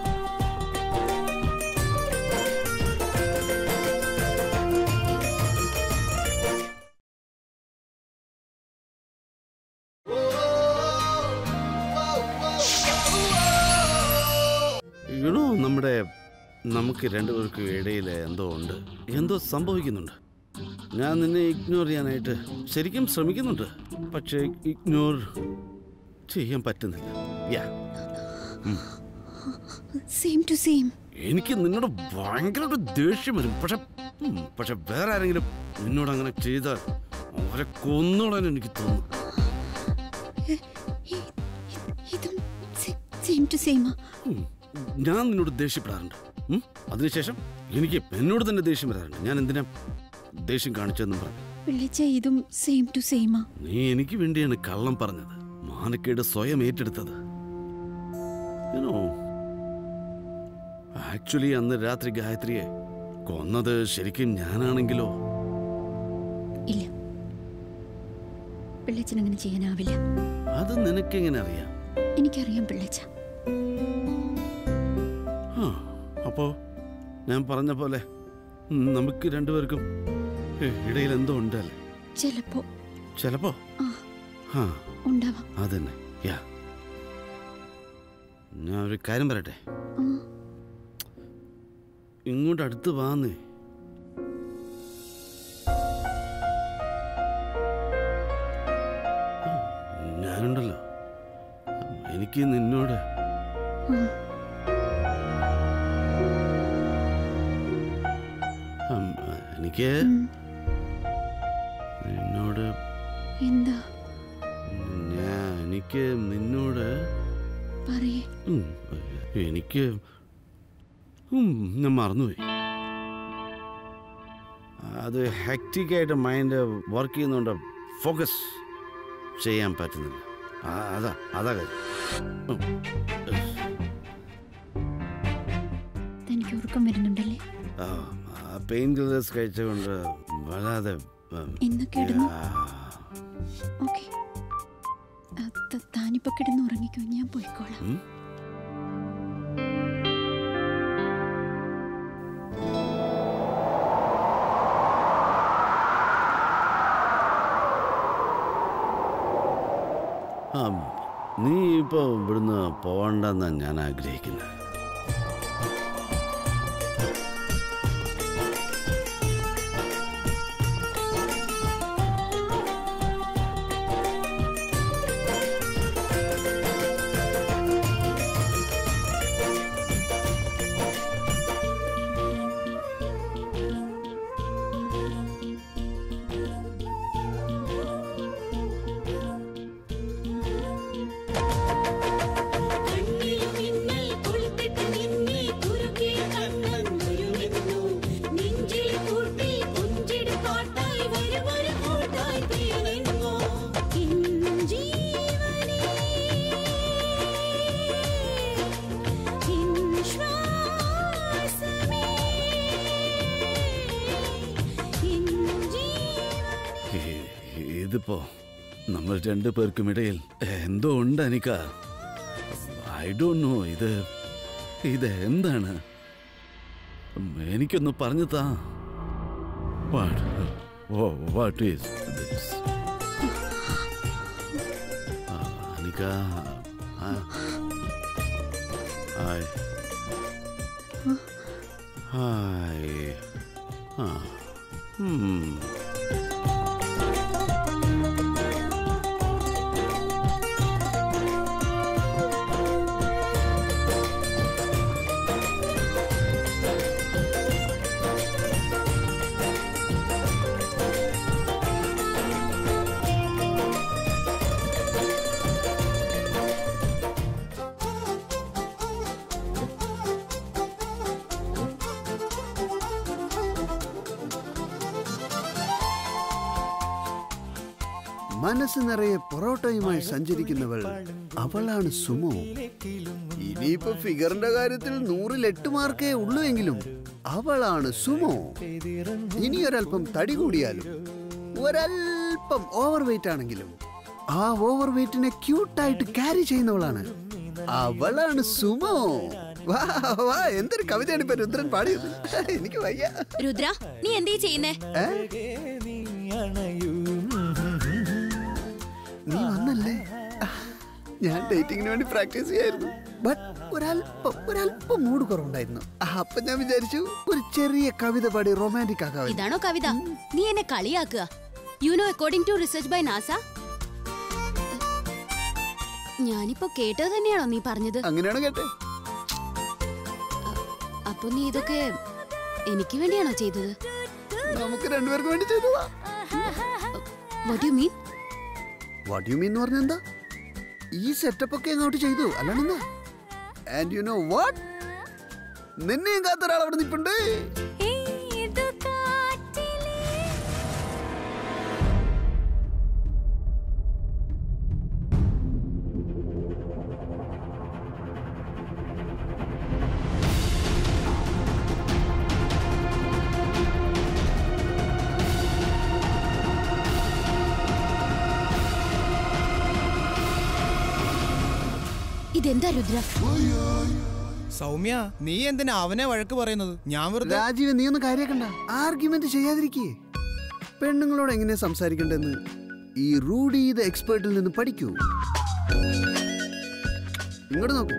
[SPEAKER 1] യുണോ നമ്മുടെ നമുക്ക് രണ്ടുപേർക്കും ഇടയിൽ എന്തോ ഉണ്ട് എന്തോ സംഭവിക്കുന്നുണ്ട് ഞാൻ നിന്നെ ഇഗ്നോർ ചെയ്യാനായിട്ട് ശരിക്കും ശ്രമിക്കുന്നുണ്ട് പക്ഷേ ഇഗ്നോർ ചെയ്യാൻ പറ്റുന്നില്ല യാ
[SPEAKER 8] സെയിം ടു സെയിം
[SPEAKER 1] എനിക്ക് നിന്നോട് ഭയങ്കരമായിട്ട് ദേഷ്യം വരും പക്ഷെ ഉം, പക്ഷെ വേറെ ആരെങ്കിലും നിന്നോട് അങ്ങനെ ചെയ്താൽ അവരെ കൊന്നോളാൻ എനിക്ക് തോന്നും
[SPEAKER 8] ഇതും സെയിം ടു സെയിമാ
[SPEAKER 1] ഉം, ഞാൻ നിന്നോട് ദേഷ്യപ്പെടാറുണ്ട് ഉം, അതിനുശേഷം എനിക്ക് എന്നോട് തന്നെ ദേഷ്യം വരാറുണ്ട് ഞാൻ എന്തിനാ ദേഷ്യം കാണിച്ചതെന്നും പറഞ്ഞു
[SPEAKER 8] പിള്ളേച്ച ഇതും സെയിം ടു സെയിമാ
[SPEAKER 1] നീ എനിക്ക് വേണ്ടിയാണ് കള്ളം പറഞ്ഞത് മാനക്കേട് സ്വയം ഏറ്റെടുത്തത് ആക്ച്വലി അന്ന് രാത്രി ഗായത്രിയെ കൊന്നത് ശരിക്കും ഞാനാണെങ്കിലോ
[SPEAKER 8] ഇല്ല പിള്ളേച്ചൻ അങ്ങനെ ചെയ്യാനാവില്ല
[SPEAKER 1] അത് നിനക്കെങ്ങനെ അറിയാം
[SPEAKER 8] എനിക്കറിയാം പിള്ളേച്ച
[SPEAKER 1] ആ, അപ്പോ ഞാൻ പറഞ്ഞ പോലെ ഉം, നമുക്ക് രണ്ടുപേർക്കും ഏ, ഇടയിൽ എന്തോ ഉണ്ടല്ലേ
[SPEAKER 8] ചിലപ്പോ
[SPEAKER 1] ചിലപ്പോ
[SPEAKER 8] ആ
[SPEAKER 1] ആ
[SPEAKER 8] ഉണ്ടാവാം
[SPEAKER 1] അതന്നെ യാ ഞാൻ ഒരു കാര്യം പറയട്ടെ
[SPEAKER 8] ആ,
[SPEAKER 1] ഇങ്ങോട്ട് അടുത്ത് വാന്നേ ഞാനുണ്ടല്ലോ എനിക്ക് നിന്നോട്
[SPEAKER 8] ആ.
[SPEAKER 1] ഉം, എനിക്ക് നിന്നോട്
[SPEAKER 8] എന്താ
[SPEAKER 1] ഞാൻ എനിക്ക് നിന്നോട്
[SPEAKER 8] പറയേ
[SPEAKER 1] ഉം, എനിക്ക് ഉം, ഞാൻ മറന്നുപോയി അത് ഹെക്റ്റിക്കായിട്ട് മൈൻഡ് വർക്ക് ചെയ്യുന്നതുകൊണ്ട് ഫോക്കസ് ചെയ്യാൻ പറ്റുന്നില്ല ആ, അതാ അതാ കാര്യം ഉം.
[SPEAKER 8] തനിക്ക് ഉറക്കം വരുന്നുണ്ടല്ലേ
[SPEAKER 1] ആ പെയിൻ കില്ലേഴ്സ് കഴിച്ചുകൊണ്ട് വല്ലാതെ ഉം,
[SPEAKER 8] എന്നാ കിടന്നു
[SPEAKER 1] ആ,
[SPEAKER 8] ഓക്കെ താനിപ്പോ കിടന്ന് ഉറങ്ങിക്കോ ഞാൻ പോയിക്കോളാം
[SPEAKER 1] ഉം. ആ നീ ഇപ്പോൾ ഇവിടുന്ന് പോകണ്ടെന്നാണ് ഞാൻ ആഗ്രഹിക്കുന്നത്
[SPEAKER 12] കണ്ണിൽ മിന്നൽ കൊളുത്തി
[SPEAKER 1] ഇ- ഇതിപ്പോ നമ്മൾ രണ്ടു പേർക്കും ഇടയിൽ എന്തോ ഉണ്ട് അനിക്ക ഐ ഡോണ്ട് നോ ഇത് ഇത് എന്താണ് എനിക്കൊന്ന് പറഞ്ഞു താ what oh what is this Anika hi hi ആ Hmm.
[SPEAKER 7] മനസ്സ് നിറയെ പൊറോട്ടയുമായി സഞ്ചരിക്കുന്നവൾ അവളാണ് സുമോ ഇനിയിപ്പോ ഫിഗറിന്റെ കാര്യത്തിൽ നൂറിൽ എട്ട് മാർക്കേ ഉള്ളൂ എങ്കിലും അവളാണ് സുമോ ഇനി ഒരല്പം തടി കൂടിയാലും ഒരല്പം ഓവർ വെയിറ്റ് ആണെങ്കിലും ആ ഓവർ വെയിറ്റിനെ ക്യൂട്ടായിട്ട് ക്യാരി ചെയ്യുന്നവളാണ് അവളാണ് സുമോ വാ വാ എന്തൊരു കവിതയാണ് ഇപ്പൊ രുദ്രൻ പാടിയത് എനിക്ക് വയ്യ
[SPEAKER 4] രുദ്ര നീ എന്തേ ചെയ്യുന്നേ
[SPEAKER 7] നീ വന്നല്ലേ ഞാൻ ഡേറ്റിങ്ങിന് വേണ്ടി പ്രാക്ടീസ് ചെയ്യായിരുന്നു ബട്ട് ഒരല്പം ഒരല്പം മൂഡ് കുറവുണ്ടായിരുന്നു അപ്പൊ ഞാൻ വിചാരിച്ചു ഒരു ചെറിയ കവിത പാടി റൊമാൻറ്റിക് ആക്കാവേ
[SPEAKER 4] ഇതാണോ കവിത നീ എന്നെ കളിയാക്കുക you know according to research by NASA ഞാനിപ്പോ കേട്ടത് തന്നെയാണോ നീ പറഞ്ഞത്
[SPEAKER 7] അങ്ങനെയാണോ കേട്ടെ
[SPEAKER 4] അപ്പൊ നീ ഇതൊക്കെ എനിക്ക് വേണ്ടിയാണോ ചെയ്തത്
[SPEAKER 7] നമുക്ക് രണ്ടുപേർക്കും വേണ്ടി ചെയ്തതാ
[SPEAKER 4] what you mean
[SPEAKER 7] what you mean എന്ന് പറഞ്ഞ എന്താ ഈ സെറ്റപ്പ് ഒക്കെ അങ്ങോട്ട് ചെയ്തു അല്ലാണെന്താ ആൻഡ് യു നോ വാട്ട് നിന്നെയും കാത്തൊരാൾ അവിടെ നിൽപ്പുണ്ട്
[SPEAKER 4] ഇതെന്താ രുദ്ര
[SPEAKER 12] സൗമ്യ നീ എന്തിനാ അവനെ വഴക്ക് പറയുന്നത് ഞാൻ വെറുതെ
[SPEAKER 7] രാജീവ് നീ ഒന്ന് കാര്യാക്കണ്ട ആർഗ്യുമെന്റ് ചെയ്യാതിരിക്കേ പെണ്ണുങ്ങളോട് എങ്ങനെ സംസാരിക്കണ്ടെന്ന് ഈ റൂഡി ചെയ്ത എക്സ്പേർട്ടിൽ നിന്ന് പഠിക്കൂ ഇങ്ങോട്ട് നോക്ക്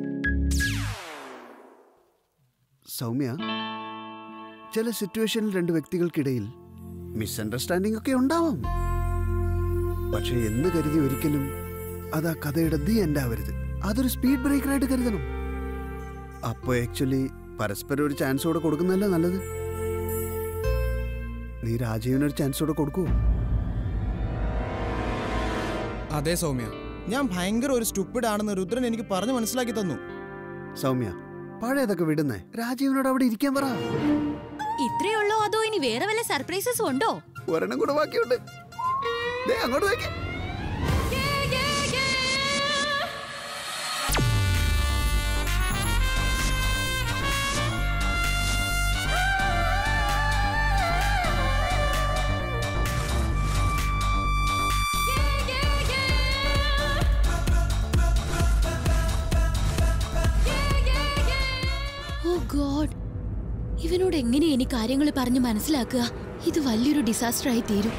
[SPEAKER 7] സൗമ്യ ചില സിറ്റുവേഷനിൽ രണ്ട് വ്യക്തികൾക്കിടയിൽ മിസ്അണ്ടർസ്റ്റാൻഡിംഗ് ഒക്കെ ഉണ്ടാവാം പക്ഷെ എന്ന് കരുതി ഒരിക്കലും അത് ആ കഥയുടെ ദി എൻഡ് ആവരുത് അതൊരു സ്പീഡ് ബ്രേക്കറായിട്ട് കരുതണം അപ്പൊ ആക്ച്വലി പരസ്പരം ഒരു ചാൻസ് കൂടെ കൊടുക്കുന്നതല്ല നല്ലത് നീ രാജീവിന് ഒരു ചാൻസ് കൂടെ കൊടുക്കൂ
[SPEAKER 12] അതെ സൗമ്യ ഞാൻ ഭയങ്കര ഒരു സ്റ്റുപ്പിഡ് ആണെന്ന് രുദ്രൻ എനിക്ക് പറഞ്ഞു മനസ്സിലാക്കി തന്നു
[SPEAKER 7] സൗമ്യ പഴയതൊക്കെ വിടുന്നേ രാജീവിനോട് അവിടെ ഇരിക്കാൻ പറ
[SPEAKER 4] ഇത്രയുള്ളോ അതോ ഇനി വേറെ വല്ല സർപ്രൈസസ് ഉണ്ടോ
[SPEAKER 7] ഒരെണ്ണം കൂടെ ബാക്കിയുണ്ട് ദേ, അങ്ങോട്ട് നോക്കിയേ
[SPEAKER 4] ഓ ഗോഡ് ഇവനോട് എങ്ങനെ ഇനി കാര്യങ്ങൾ പറഞ്ഞ് മനസ്സിലാക്കുക ഇത് വലിയൊരു ഡിസാസ്റ്റർ ആയി തീരും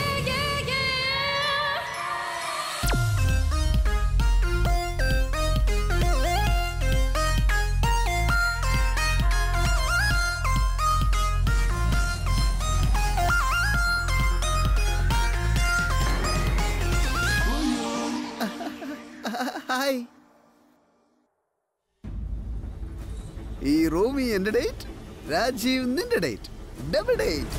[SPEAKER 7] ഹായ് ഈ റൂമി എന്റെ ഡേറ്റ് രാജീവ് നിന്റെ ഡേറ്റ് ഡബിൾ ഡേറ്റ്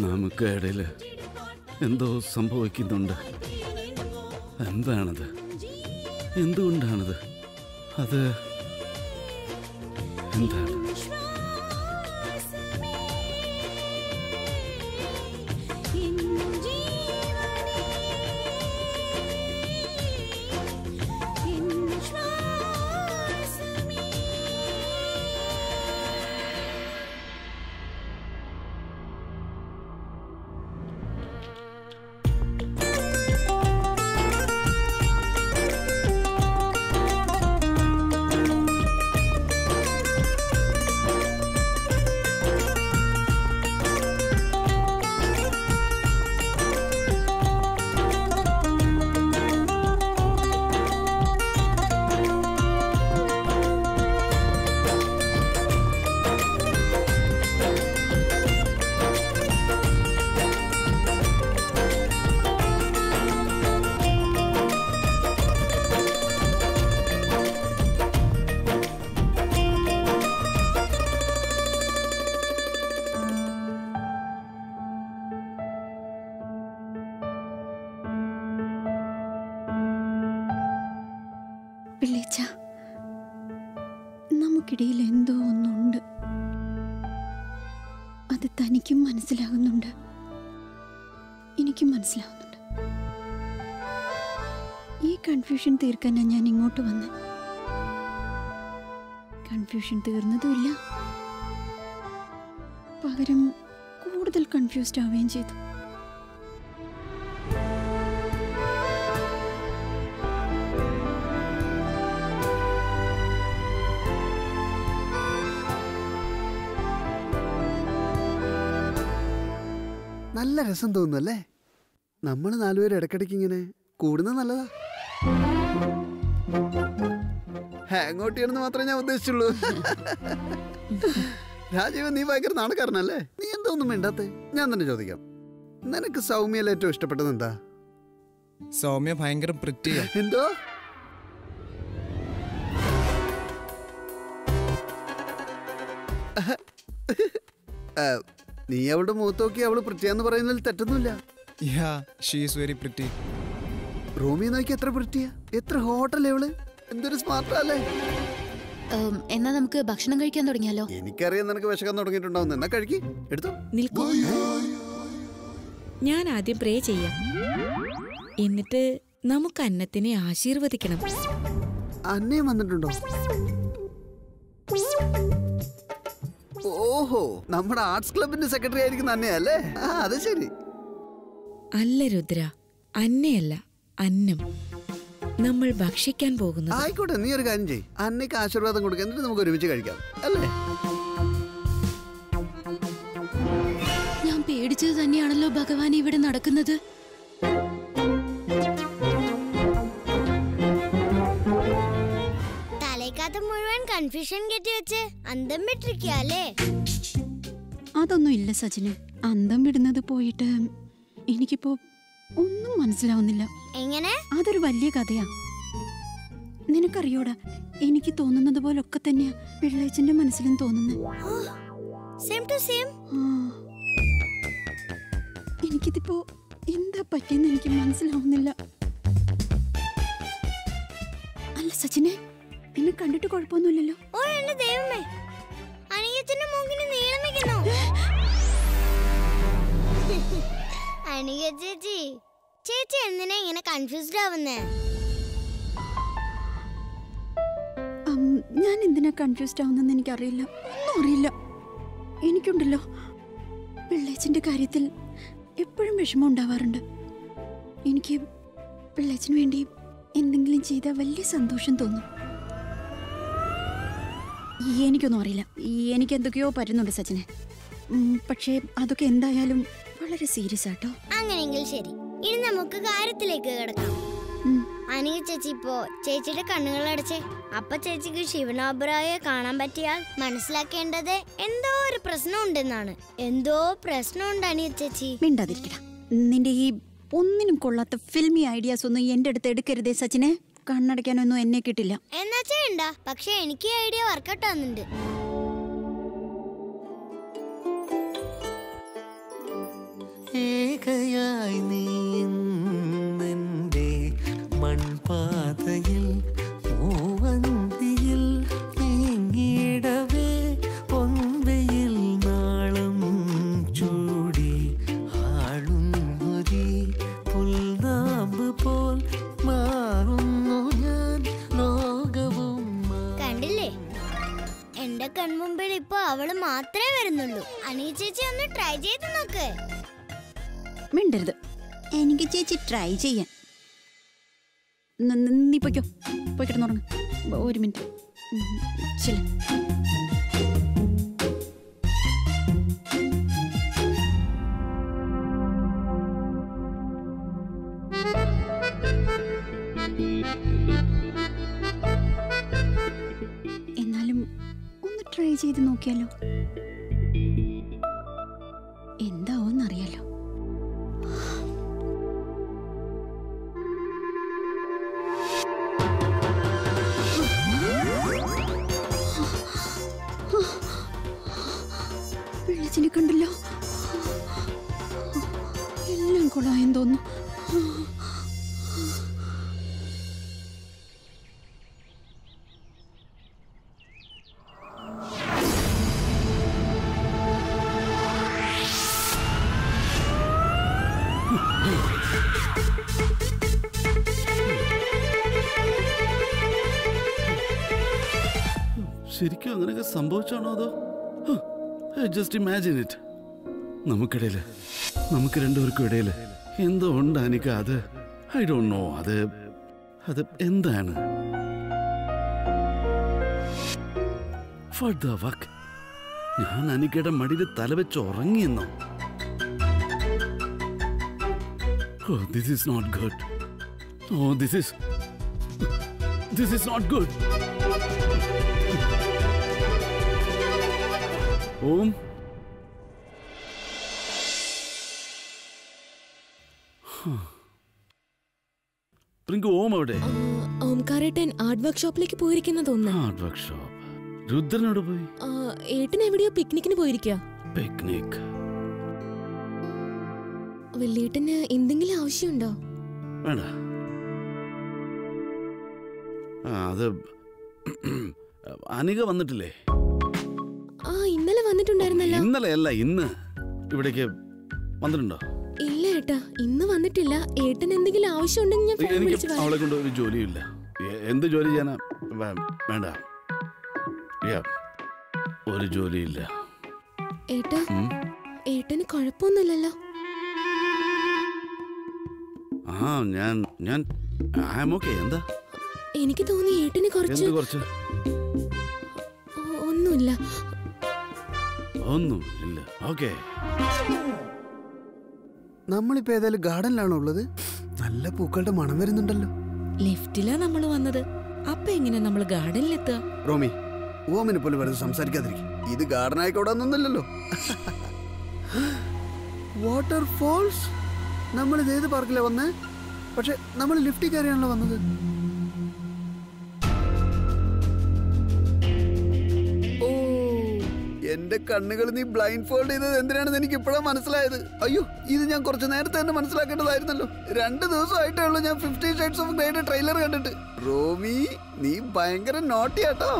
[SPEAKER 1] നമുക്കിടയിൽ എന്തോ സംഭവിക്കുന്നുണ്ട് എന്താണത് എന്തുകൊണ്ടാണത് അത് എന്താണ്
[SPEAKER 8] പിള്ളേച്ച നമുക്കിടയിൽ എന്തോ ഒന്നുണ്ട് അത് തനിക്കും മനസ്സിലാകുന്നുണ്ട് എനിക്കും മനസ്സിലാകുന്നുണ്ട് ഈ കൺഫ്യൂഷൻ തീർക്കാനാ ഞാൻ ഇങ്ങോട്ട് വന്ന് കൺഫ്യൂഷൻ തീർന്നതുമില്ല പകരം കൂടുതൽ കൺഫ്യൂസ്ഡ് ആവുകയും ചെയ്തു
[SPEAKER 7] നല്ല രസം തോന്നുന്നു അല്ലേ നമ്മൾ നാലുപേരും ഇടയ്ക്കിടയ്ക്ക് ഇങ്ങനെ കൂടുന്നത് നല്ലതാ ഹാങ് ഔട്ട് ചെയ്യണമെന്ന് മാത്രമേ ഞാൻ ഉദ്ദേശിച്ചുള്ളൂ രാജീവ് നീ ഭയങ്കര നാണക്കാരനല്ലേ നീ എന്താ ഒന്നും മിണ്ടാത്തെ ഞാൻ തന്നെ ചോദിക്കാം നിനക്ക് സൗമ്യയിൽ ഏറ്റവും ഇഷ്ടപ്പെട്ടത് എന്താ
[SPEAKER 12] സൗമ്യ ഭയങ്കര പ്രിറ്റിയാ
[SPEAKER 7] എന്തോ ആ, നീ അവളുടെ മുഖത്ത് നോക്കി അവള് പ്രിറ്റിയാന്ന് പറയുന്നതിൽ തെറ്റൊന്നുമില്ല
[SPEAKER 12] യാ ഷീസ് വെരി പ്രിറ്റി
[SPEAKER 7] റൂമിൽ നോക്കി എത്ര പ്രിറ്റിയാ എത്ര ഹോട്ടലേ അവള് എന്തൊരു സ്മാർട്ടാ അല്ലേ
[SPEAKER 4] ഉം, എന്നാ നമുക്ക് ഭക്ഷണം കഴിക്കാൻ തുടങ്ങിയാലോ
[SPEAKER 7] എനിക്കറിയാം നിനക്ക് വിശക്കാൻ തുടങ്ങിയിട്ടുണ്ടാവും എന്നാ കഴിക്ക് എടുത്തോ
[SPEAKER 9] നിൽക്കൂ ഞാൻ ആദ്യം പ്രേ ചെയ്യാം എന്നിട്ട് നമുക്ക് അന്നത്തിനെ ആശീർവദിക്കണം
[SPEAKER 7] അന്നയും വന്നിട്ടുണ്ടോ ഓഹോ നമ്മുടെ ആർട്സ് ക്ലബിന്റെ സെക്രട്ടറി ആയിരിക്കുന്ന അന്നയല്ലേ ആ അത് ശരി
[SPEAKER 9] അല്ല രുദ്ര അന്നയല്ല അന്നം നമ്മൾ ഭക്ഷിക്കാൻ പോകുന്നത്
[SPEAKER 7] ആയിക്കോട്ടെ നീ ഒരു കാര്യം ചെയ്യ് അന്നയ്ക്ക് ആശീർവാദം കൊടുക്കുക എന്നിട്ട് നമുക്ക് ഒരുമിച്ച് കഴിക്കാം അല്ലേ
[SPEAKER 4] ഞാൻ പേടിച്ചത് തന്നെയാണല്ലോ ഭഗവാൻ ഇവിടെ നടക്കുന്നത്
[SPEAKER 13] തലേക്കകത്ത് മുഴുവൻ കൺഫ്യൂഷൻ കെട്ടി വെച്ച് അന്തം വിട്ടിരിക്കല്ലേ
[SPEAKER 8] അതൊന്നും ഇല്ല സച്ചിന് അന്തം വിടുന്നത് പോയിട്ട് എനിക്കിപ്പോ ഒന്നും മനസ്സിലാവുന്നില്ല
[SPEAKER 13] എങ്ങനെ
[SPEAKER 8] അതൊരു വലിയ കഥയാ നിനക്കറിയോടാ എനിക്ക് തോന്നുന്നത് പോലൊക്കെ തന്നെയാ പിള്ളേച്ചന്റെ മനസ്സിലും തോന്നുന്നത്
[SPEAKER 13] സെയിം ടു സെയിം
[SPEAKER 8] എനിക്കിതിപ്പോ എന്താ പറ്റിയെന്ന് എനിക്ക് മനസ്സിലാവുന്നില്ല അല്ല സച്ചിനെ എന്നെ കണ്ടിട്ട് കുഴപ്പമൊന്നുമില്ലല്ലോ
[SPEAKER 13] ഓ എന്റെ ദൈവമേ അനിയത്തിന്റെ മൂക്കിന് നീളം വെക്കുന്നു അനിക ചേച്ചി ചേച്ചി എന്തിനാ ഇങ്ങനെ കൺഫ്യൂസ്ഡ് ആവുന്നേ
[SPEAKER 8] അം, ഞാൻ എന്തിനാ കൺഫ്യൂസ്ഡ് ആവുന്നെന്ന് എനിക്കറിയില്ല ഒന്നും അറിയില്ല എനിക്കുണ്ടല്ലോ പിള്ളേച്ചന്റെ കാര്യത്തിൽ എപ്പോഴും വിഷമം ഉണ്ടാവാറുണ്ട് എനിക്ക് പിള്ളേച്ചന് വേണ്ടി എന്തെങ്കിലും ചെയ്താൽ വലിയ സന്തോഷം തോന്നും ഈ എനിക്കൊന്നും അറിയില്ല ഈ എനിക്ക് എന്തൊക്കെയോ പറ്റുന്നുണ്ട് സച്ചിനെ ഉം, പക്ഷേ അതൊക്കെ എന്തായാലും വളരെ സീരിയസ് ആട്ടോ
[SPEAKER 13] അങ്ങനെയെങ്കിൽ ശരി ഇനി നമുക്ക് കാര്യത്തിലേക്ക് കിടക്കാം അനിക ചേച്ചി ഇപ്പോ ചേച്ചിയുടെ കണ്ണുകൾ അടച്ച് അപ്പൊ ചേച്ചിക്ക് ശിവനാഭരായെ കാണാൻ പറ്റിയാൽ മനസ്സിലാക്കേണ്ടത് എന്തോ ഒരു പ്രശ്നം ഉണ്ടെന്നാണ് എന്തോ പ്രശ്നമുണ്ട് അനിയ ചേച്ചി
[SPEAKER 8] മിണ്ടാതിരിക്കടാ നിന്റെ ഈ ഒന്നിനും കൊള്ളാത്ത ഫിൽമി ഐഡിയാസ് ഒന്നും എന്റെ അടുത്ത് എടുക്കരുതേ സച്ചിനെ കണ്ണടയ്ക്കാനൊന്നും എന്നെ കിട്ടില്ല
[SPEAKER 13] എന്നാ ചെയ്യണ്ട പക്ഷെ എനിക്ക് ഐഡിയ വർക്കൗട്ട് ആവുന്നുണ്ട്
[SPEAKER 6] രേഖയായി നീ നിന്റെ മൺപാതയിൽ മൂവന്തിയിൽ നീങ്ങിടവേ പൊൻവയിൽ നാളം ചൂടി ആളുന്നൊരി പുൽനാമ്പ് പോൽ മാറുന്നു ഞാൻ ലോകവും
[SPEAKER 13] കണ്ടില്ലേ എന്റെ കൺമുമ്പിൽ ഇപ്പൊ അവള് മാത്രമേ വരുന്നുള്ളൂ അനിയ ചേച്ചി ഒന്ന് ട്രൈ ചെയ്ത് നോക്ക്
[SPEAKER 8] മിണ്ടരുത് എനിക്ക് ചേച്ചി ട്രൈ ചെയ്യാൻ ന- ന- നീ പൊയ്ക്കോ പോയി കിടന്നുറങ്ങ് ഒരു മിനിറ്റ് ഉം, ചെല്ല്. എന്നാലും ഒന്ന് ട്രൈ ചെയ്ത് നോക്കിയാലോ എന്താവോന്നറിയാലോ വെളിച്ചിനെ കണ്ടല്ലോ എല്ലാം കൊള്ളായെന്ന് തോന്നുന്നു
[SPEAKER 1] ശരിക്കും അങ്ങനെയൊക്കെ സംഭവിച്ചാണോ അതോ ജസ്റ്റ് ഇമാജിൻ ഇറ്റ് നമുക്കിടയില് നമുക്ക് രണ്ടുപേർക്കും ഇടയില് എന്തോ ഉണ്ട് അനിക്ക അത് ഐ ഡോണ്ട് നോ അത് അത് എന്താണ് For the fuck? ഞാൻ അനിക്കയുടെ മടിയിൽ തലവെച്ച് ഉറങ്ങിയെന്നോ oh this is not good oh this is this is not good Om Prinku Om എവിടെ
[SPEAKER 14] ഓംകാരേട്ടൻ ആർട്ട് വർക്ക്ഷോപ്പിലേക്ക് പോയിരിക്കുന്ന തോന്നുന്നു
[SPEAKER 1] ആർട്ട് വർക്ക്ഷോപ്പ് രുദ്രനോട് പോയി
[SPEAKER 14] ആ, ഏട്ടൻ എവിടെയോ പിക്നിക്കിന് പോയിരിക്കുക
[SPEAKER 1] പിക്നിക്
[SPEAKER 14] വലിയേട്ടന് എന്തെങ്കിലും ആവശ്യമുണ്ടോ
[SPEAKER 1] വേണ്ട ആ അത് അനിക വന്നിട്ടില്ലേ
[SPEAKER 14] ആ ഇന്നലെ വന്നിട്ടുണ്ടായിരുന്നല്ലോ
[SPEAKER 1] ഇന്നലെ അല്ല ഇന്ന് ഇവിടേക്ക് വന്നിട്ടുണ്ടോ
[SPEAKER 14] ഇല്ല ഏട്ടാ ഇന്ന് വന്നിട്ടില്ല ഏട്ടൻ എന്തെങ്കിലും ആവശ്യമുണ്ടെങ്കിൽ ഞാൻ ഫോൺ
[SPEAKER 1] എനിക്ക്
[SPEAKER 14] വിളിച്ച് പറയാം.
[SPEAKER 1] അവളെ കൊണ്ട് ഒരു ജോലിയില്ല എ- എന്ത് ജോലി ചെയ്യാനാ വേ- വേണ്ട Yeah. ഒരു ജോലിയില്ല
[SPEAKER 14] ഏട്ടാ
[SPEAKER 1] ഉം.
[SPEAKER 14] ഏട്ടന് കുഴപ്പമൊന്നുമില്ലല്ലോ
[SPEAKER 1] ആ ഞാൻ ഞാൻ ഐ എം ഓക്കെ എന്താ
[SPEAKER 14] എനിക്ക് തോന്നി ഏട്ടന് കുറച്ച്
[SPEAKER 1] എന്ത് കുറച്ച്
[SPEAKER 14] ഒ- ഒന്നുമില്ല
[SPEAKER 1] ഒന്നും ഇല്ല ഓക്കെ
[SPEAKER 7] നമ്മളിപ്പോ ഏതായാലും ഗാർഡനിലാണോ ഉള്ളത് നല്ല പൂക്കളുടെ മണം വരുന്നുണ്ടല്ലോ
[SPEAKER 3] ലിഫ്റ്റിലാ നമ്മൾ വന്നത് അപ്പൊ എങ്ങനെ നമ്മൾ ഗാർഡനിലെത്തുക
[SPEAKER 7] റോമി ഓമിനെ പോലെ വെറുതെ സംസാരിക്കാതിരിക്കും ഇത് ഗാർഡൻ ആയിക്കോടാന്നൊന്നുമില്ലല്ലോ വാട്ടർഫോൾസ് നമ്മൾ ഇത് ഏത് പാർക്കിലാ വന്നേ പക്ഷെ നമ്മൾ ലിഫ്റ്റിൽ കയറിയാണല്ലോ വന്നത് ഓ എന്റെ കണ്ണുകൾ നീ ബ്ലൈൻഡ് ഫോൾഡ് ചെയ്തത് എന്തിനാണെന്ന് എനിക്ക് ഇപ്പോഴാണ് മനസ്സിലായത് അയ്യോ ഇത് ഞാൻ കുറച്ച് നേരത്തെ തന്നെ മനസ്സിലാക്കേണ്ടതായിരുന്നല്ലോ രണ്ട് ദിവസമായിട്ടേ ഉള്ളൂ ഞാൻ ഫിഫ്റ്റി ഷെയ്ഡ്സ് ഓഫ് ഗ്രേയുടെ ട്രെയിലർ കണ്ടിട്ട് റോമി നീ ഭയങ്കര നോട്ടിയാട്ടോ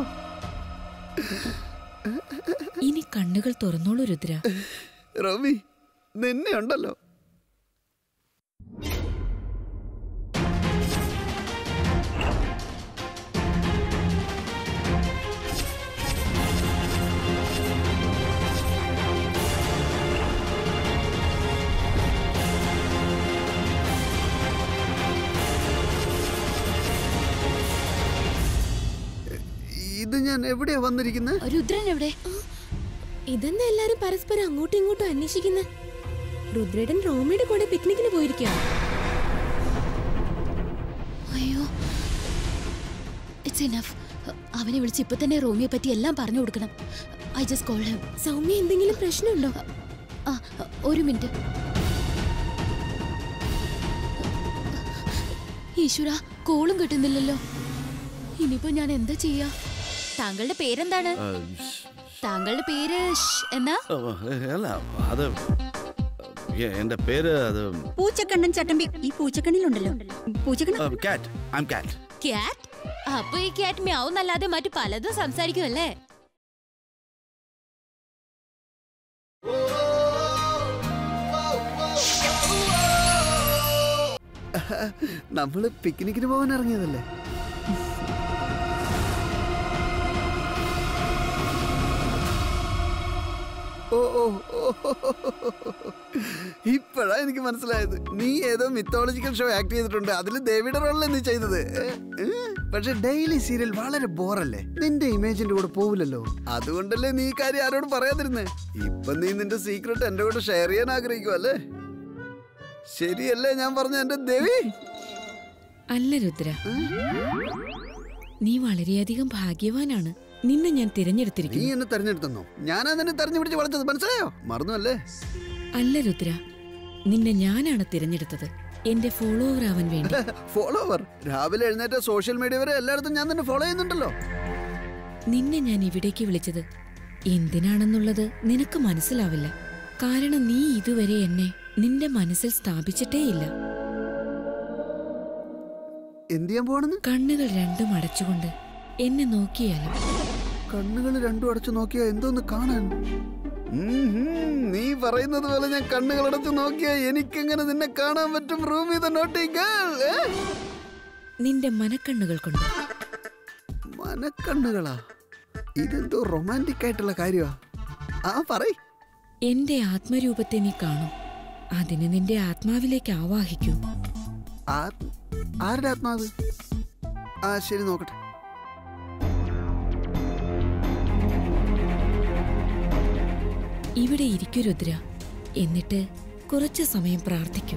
[SPEAKER 3] ഇനി കണ്ണുകൾ തുറന്നോളൂ രുദ്ര
[SPEAKER 7] റോമി നിന്നെ ഉണ്ടല്ലോ ഇത് ഞാൻ എവിടെയാ വന്നിരിക്കുന്നത്
[SPEAKER 14] രുദ്രൻ എവിടെ ഇതെന്താ എല്ലാരും പരസ്പരം അങ്ങോട്ടും ഇങ്ങോട്ടും അന്വേഷിക്കുന്നത് രുദ്രേട്ടൻ റോമിയുടെ കൂടെ പിക്നിക്കിന് പോയിരിക്കുക
[SPEAKER 4] അയ്യോ ഇറ്റ്സ് ഇനഫ് അവനെ വിളിച്ച് ഇപ്പൊ തന്നെ റോമിയെ പറ്റി എല്ലാം പറഞ്ഞു കൊടുക്കണം I just call him
[SPEAKER 14] Saumya എന്തെങ്കിലും പ്രശ്നമുണ്ടോ
[SPEAKER 4] ആ ഒരു മിനിറ്റ് ഈശ്വര കോളും കിട്ടുന്നില്ലല്ലോ ഇനിയിപ്പോ ഞാൻ എന്താ ചെയ്യാ താങ്കളുടെ പേരെന്താണ്
[SPEAKER 1] ആ,
[SPEAKER 4] താങ്കളുടെ പേര് ഷ് എന്നാ
[SPEAKER 1] ഓ, അല്ല അത് എ- എന്റെ പേര് അത്
[SPEAKER 8] പൂച്ചക്കണ്ണൻ ചട്ടമ്പി ഈ പൂച്ചക്കണ്ണിലുണ്ടല്ലോ പൂച്ചക്കണ്ണൻ
[SPEAKER 1] കാറ്റ് ഐ എം കാറ്റ്
[SPEAKER 14] ക്യാറ്റ് അപ്പൊ ഈ ക്യാറ്റ് മ്യാവുന്നല്ലാതെ മറ്റു പലതും സംസാരിക്കുമല്ലേ
[SPEAKER 7] നമ്മള് പിക്നിക്കിന് പോകാൻ ഇറങ്ങിയതല്ലേ ഓ ഓ ഓ ഇപ്പോഴാ എനിക്ക് മനസ്സിലായത് നീ ഏതോ മിത്തോളജിക്കൽ ഷോ ആക്ട് ചെയ്തിട്ടുണ്ട് അതിൽ ദേവിയുടെ റോളല്ലേ നീ ചെയ്തത് ഏ? ഏ? പക്ഷെ ഡെയിലി സീരിയൽ വളരെ ബോറല്ലേ നിന്റെ ഇമേജിന്റെ കൂടെ പോവില്ലല്ലോ അതുകൊണ്ടല്ലേ നീ ഈ കാര്യം ആരോടും പറയാതിരുന്നേ ഇപ്പൊ നീ നിന്റെ സീക്രട്ട് എന്റെ കൂടെ ഷെയർ ചെയ്യാൻ ആഗ്രഹിക്കുവല്ലേ ശരിയല്ലേ ഞാൻ പറഞ്ഞ എന്റെ ദേവി
[SPEAKER 9] അല്ല രുദ്ര നീ വളരെയധികം ഭാഗ്യവാനാണ് നിന്നെ ഞാൻ
[SPEAKER 7] നീ
[SPEAKER 9] തിരഞ്ഞെടുത്തിരിക്കുന്നു
[SPEAKER 7] എന്നെ തെരഞ്ഞെടുത്തന്നോ ഞാനാ നിന്നെ തെരഞ്ഞു പിടിച്ച് വളർത്തത് മനസ്സിലായോ മറന്നുവല്ലേ
[SPEAKER 9] അല്ല രുദ്ര നിന്നെ ഞാനാണ് തിരഞ്ഞെടുത്തത് എന്റെ ഫോളോവർ ആവാൻ വേണ്ടി
[SPEAKER 7] ഫോളോവർ രാവിലെ എഴുന്നേറ്റ സോഷ്യൽ മീഡിയ വരെ എല്ലായിടത്തും ഞാൻ തന്നെ ഫോളോ ചെയ്യുന്നുണ്ടല്ലോ
[SPEAKER 9] നിന്നെ ഞാൻ ഇവിടേക്ക് വിളിച്ചത് എന്തിനാണെന്നുള്ളത് നിനക്ക് മനസ്സിലാവില്ല കാരണം നീ ഇതുവരെ എന്നെ നിന്റെ മനസ്സിൽ സ്ഥാപിച്ചിട്ടേയില്ല
[SPEAKER 7] എന്ത് ചെയ്യാൻ പോണെന്ന്
[SPEAKER 9] കണ്ണുകൾ രണ്ടും അടച്ചുകൊണ്ട് എന്നെ നോക്കിയാലും
[SPEAKER 7] കണ്ണുകൾ രണ്ടും അടച്ചു നോക്കിയാ എന്തോന്ന് കാണാൻ ഉം ഹും, നീ പറയുന്നത് പോലെ ഞാൻ കണ്ണുകൾ അടച്ചു നോക്കിയാ എനിക്കെങ്ങനെ നിന്നെ കാണാൻ പറ്റും റൂമിൽ നോട്ടി ഗേൾ
[SPEAKER 9] നിന്റെ മനക്കണ്ണുകൾ കൊണ്ട്
[SPEAKER 7] മനക്കണ്ണുകളാ ഇതെന്തോ റൊമാൻറ്റിക് ആയിട്ടുള്ള കാര്യമാ ആ പറയ്
[SPEAKER 9] എന്റെ ആത്മരൂപത്തെ നീ കാണും അതിന് നിന്റെ ആത്മാവിലേക്ക് ആവാഹിക്കൂ
[SPEAKER 7] ആ- ആരുടെ ആത്മാവ് ആ ശരി നോക്കട്ടെ
[SPEAKER 9] ഇവിടെ ഇരിക്കൂ രുദ്ര എന്നിട്ട് കുറച്ചു സമയം പ്രാർത്ഥിക്കൂ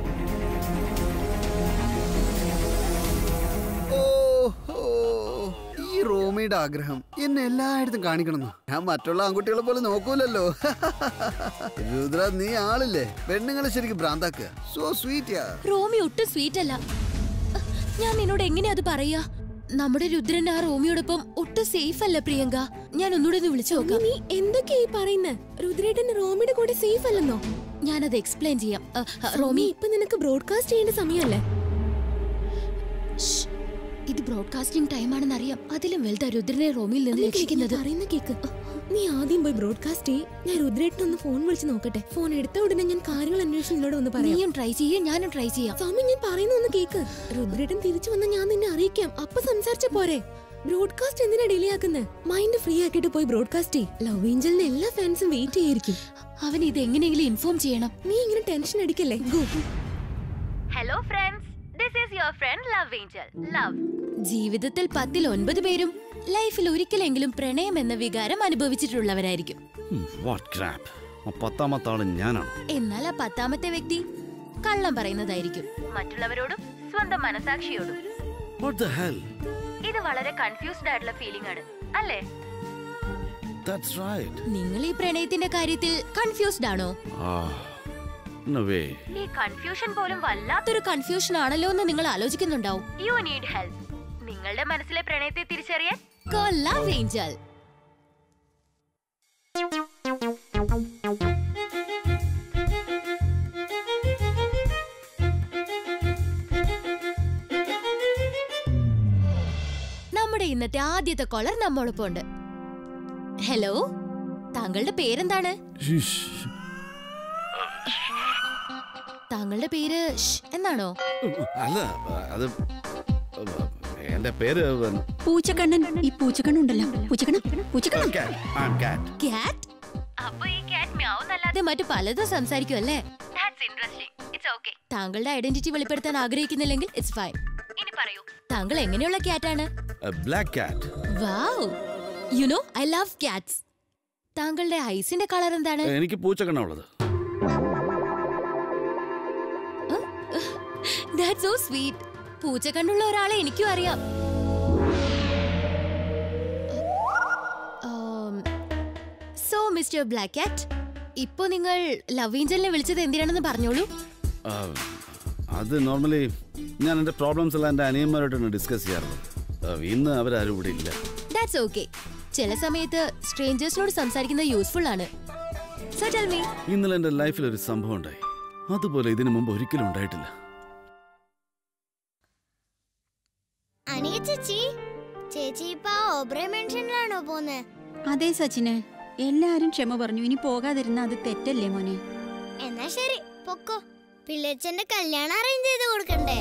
[SPEAKER 7] ഓഹോ, ഈ റോമിയുടെ ആഗ്രഹം എന്നെ എല്ലായിടത്തും കാണിക്കണം ഞാൻ മറ്റുള്ള ആൺകുട്ടികളെ പോലെ നോക്കൂലല്ലോ രുദ്ര നീ ആളില്ലേ പെണ്ണുങ്ങളെ ശരിക്കും ഭ്രാന്താക്കുക സോ സ്വീറ്റ് യാ
[SPEAKER 14] റോമി ഒട്ടും സ്വീറ്റ് അല്ല ഞാൻ നിന്നോട് എങ്ങനെയാ അത് പറയാ നമ്മുടെ രുദ്രൻ ആ റോമിയോടൊപ്പം ഒട്ടും സേഫ് അല്ല പ്രിയങ്ക ഞാൻ ഒന്നുകൂടെ ഒന്ന് വിളിച്ചു നോക്കാം നീ എന്തൊക്കെയാ പറയുന്നത് രുദ്രേട്ടൻ റോമിയുടെ കൂടെ സേഫ് അല്ലെന്നോ ഞാനത് എക്സ്പ്ലെയിൻ ചെയ്യാം അ, അ, റോമി ഇപ്പൊ നിനക്ക് ബ്രോഡ്കാസ്റ്റ് ചെയ്യേണ്ട സമയമല്ലേ ഇത് ബ്രോഡ്കാസ്റ്റിംഗ് ടൈം ആണെന്ന് അറിയാം അതിലും വലുതാ രുദ്രനെ റോമിയിൽ നിന്ന് രക്ഷിക്കുന്നത്
[SPEAKER 15] പറയുന്ന കേക്ക് നീ ആദ്യം പോയി ബ്രോഡ്കാസ്റ്റ് ചെയ്യ് ഞാൻ രുദ്രേട്ടൻ ഒന്ന് ഫോൺ വിളിച്ച് നോക്കട്ടെ ഫോൺ എടുത്ത ഉടനെ ഞാൻ കാര്യങ്ങൾ അന്വേഷിച്ച് നിന്നോട് ഒന്ന് പറയാം
[SPEAKER 14] നീയും ട്രൈ ചെയ്യേ ഞാനും ട്രൈ ചെയ്യാം
[SPEAKER 15] സ്വാമി ഞാൻ പറയുന്ന ഒന്ന് കേക്ക് രുദ്രേട്ടൻ തിരിച്ചു വന്ന ഞാൻ നിന്നെ അറിയിക്കാം അപ്പൊ സംസാരിച്ച പോരെ ബ്രോഡ്കാസ്റ്റ് എന്തിനാ ഡിലേ ആക്കുന്നത് മൈൻഡ് ഫ്രീ ആക്കിയിട്ട് പോയി ബ്രോഡ്കാസ്റ്റ് ചെയ്യ് ലവ് ഏഞ്ചലിന് എല്ലാ ഫാൻസും വെയിറ്റ് ചെയ്യായിരിക്കും
[SPEAKER 14] അവൻ ഇത് എങ്ങനെയെങ്കിലും ഇൻഫോം ചെയ്യണം
[SPEAKER 15] നീ ഇങ്ങനെ ടെൻഷൻ അടിക്കല്ലേ go
[SPEAKER 14] hello friends this is your friend love angel love ജീവിതത്തിൽ പത്തിൽ ഒൻപത് പേരും ലൈഫിൽ ഒരിക്കലെങ്കിലും പ്രണയം എന്ന വികാരം അനുഭവിച്ചിട്ടുള്ളവരായിരിക്കും
[SPEAKER 1] വാട്ട് ക്രാപ്പ് പത്താമത്തെ ആള് ഞാനാണ്
[SPEAKER 14] എന്നാൽ ആ പത്താമത്തെ വ്യക്തി കള്ളം പറയുന്നതായിരിക്കും മറ്റുള്ളവരോടും സ്വന്തം മനസാക്ഷിയോടും
[SPEAKER 1] വാട്ട് ദ ഹെൽ
[SPEAKER 14] ഇത് വളരെ കൺഫ്യൂസ്ഡ് ആയിട്ടുള്ള ഫീലിംഗ് ആണ് അല്ലേ
[SPEAKER 1] ദാറ്റ്സ് റൈറ്റ്
[SPEAKER 14] നിങ്ങൾ ഈ പ്രണയത്തിന്റെ കാര്യത്തിൽ കൺഫ്യൂസ്ഡ് ആണോ
[SPEAKER 1] ആ നോ വേ
[SPEAKER 14] ഈ കൺഫ്യൂഷൻ പോലും വല്ലാത്തൊരു കൺഫ്യൂഷൻ ആണല്ലോ എന്ന് നിങ്ങൾ ആലോചിക്കുന്നുണ്ടാവും യു നീഡ് ഹെൽപ്പ് നിങ്ങളുടെ മനസ്സിലെ പ്രണയത്തെ തിരിച്ചറിയാൻ ലവ് ഏഞ്ചൽ നമ്മുടെ ഇന്നത്തെ ആദ്യത്തെ കോളർ നമ്മോടൊപ്പം ഉണ്ട് ഹലോ താങ്കളുടെ പേരെന്താണ് താങ്കളുടെ പേര് ഷ് എന്നാണോ
[SPEAKER 1] അല്ല അത് എന്റെ പേര്
[SPEAKER 8] പൂച്ചക്കണ്ണൻ ഈ പൂച്ചക്കണ്ണുണ്ടല്ലോ പൂച്ചക്കണ്ണൻ പൂച്ചക്കണ്ണൻ
[SPEAKER 1] കാറ്റ്
[SPEAKER 14] ക്യാറ്റ് അപ്പൊ ഈ ക്യാറ്റ് മ്യാവുന്നല്ലാതെ മറ്റു പലതും സംസാരിക്കും അല്ലേ താങ്കളുടെ ഐഡന്റിറ്റി വെളിപ്പെടുത്താൻ ആഗ്രഹിക്കുന്നില്ലെങ്കിൽ ഇറ്റ്സ് ഫൈൻ ഇനി പറയൂ താങ്കൾ എങ്ങനെയുള്ള ക്യാറ്റാണ്
[SPEAKER 1] black cat
[SPEAKER 14] wow you know I love cats താങ്കളുടെ ഐസിന്റെ കളർ എന്താണ്
[SPEAKER 1] എനിക്ക് പൂച്ചക്കണ്ണ ഉള്ളത്
[SPEAKER 14] ദാറ്റ് സോ സ്വീറ്റ് പൂച്ച കണ്ടുള്ള ഒരാളെ എനിക്കും അറിയാം സോ മിസ്റ്റർ ബ്ലാക്ക് കാറ്റ് ഇപ്പോ നിങ്ങൾ ലവ് ഏഞ്ചലിനെ വിളിച്ചത് എന്തിനാണെന്ന് പറഞ്ഞോളൂ
[SPEAKER 1] ആ, അത് നോർമലി ഞാൻ എൻ്റെ പ്രോബ്ലംസ് എല്ലാം എൻ്റെ അനിയന്മാരോട്ടാണ് ഡിസ്കസ് ചെയ്യാറുള്ളത് ആ, ഇന്ന് അവരാരും ഇവിടെ ഇല്ല
[SPEAKER 14] ദാറ്റ്സ് ഓക്കെ ചില സമയത്ത് സ്ട്രേഞ്ചേഴ്സിനോട് സംസാരിക്കുന്നത് യൂസ്ഫുൾ ആണ് സോ ടെൽ മീ
[SPEAKER 1] ഇന്നലെ എൻ്റെ ലൈഫിൽ ഒരു സംഭവം ഉണ്ടായി അതുപോലെ ഇതിനു മുമ്പ് ഒരിക്കലും ഉണ്ടായിട്ടില്ല
[SPEAKER 13] അനിക ചേച്ചി ചേച്ചി ഇപ്പൊ ആ ഓബ്രേ മെൻഷനിലാണോ പോന്നെ
[SPEAKER 8] അതെ സച്ചിന് എല്ലാരും ക്ഷമ പറഞ്ഞു ഇനി പോകാതിരുന്ന അത് തെറ്റല്ലേ മോനെ
[SPEAKER 13] എന്നാ ശരി പൊക്കോ പിള്ളേച്ചന്റെ കല്യാണം അറേഞ്ച് ചെയ്ത് കൊടുക്കണ്ടേ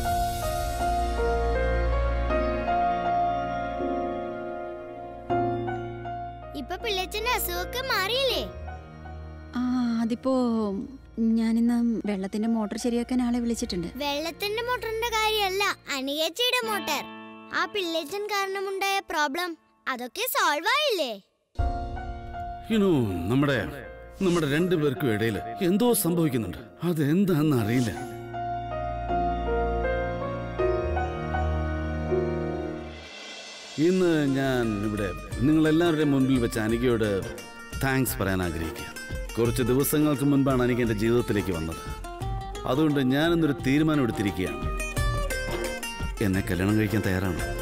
[SPEAKER 13] ഇപ്പൊ പിള്ളേച്ചന്റെ അസുഖമൊക്കെ മാറിയില്ലേ
[SPEAKER 8] ആ അതിപ്പോ ഞാനിന്ന് വെള്ളത്തിന്റെ മോട്ടോർ ശരിയാക്കാൻ ആളെ വിളിച്ചിട്ടുണ്ട്
[SPEAKER 13] വെള്ളത്തിന്റെ മോട്ടറിന്റെ കാര്യമല്ല അനികേച്ചിയുടെ മോട്ടർ ആ പിള്ളേച്ചൻ കാരണമുണ്ടായ പ്രോബ്ലം അതൊക്കെ സോൾവ് ആയില്ലേ
[SPEAKER 1] യുനോ നമ്മുടെ നമ്മുടെ രണ്ടുപേർക്കും ഇടയിൽ എന്തോ സംഭവിക്കുന്നുണ്ട് അതെന്താന്ന് അറിയില്ല ഇന്ന് ഞാൻ ഇവിടെ നിങ്ങളെല്ലാവരുടെയും മുൻപിൽ വെച്ച് അനികയോട് താങ്ക്സ് പറയാൻ ആഗ്രഹിക്കുക കുറച്ച് ദിവസങ്ങൾക്ക് മുൻപാണ് അനിക എൻ്റെ ജീവിതത്തിലേക്ക് വന്നത് അതുകൊണ്ട് ഞാനിന്നൊരു തീരുമാനം എടുത്തിരിക്കുകയാണ് എന്നെ കല്യാണം കഴിക്കാൻ തയ്യാറാണ്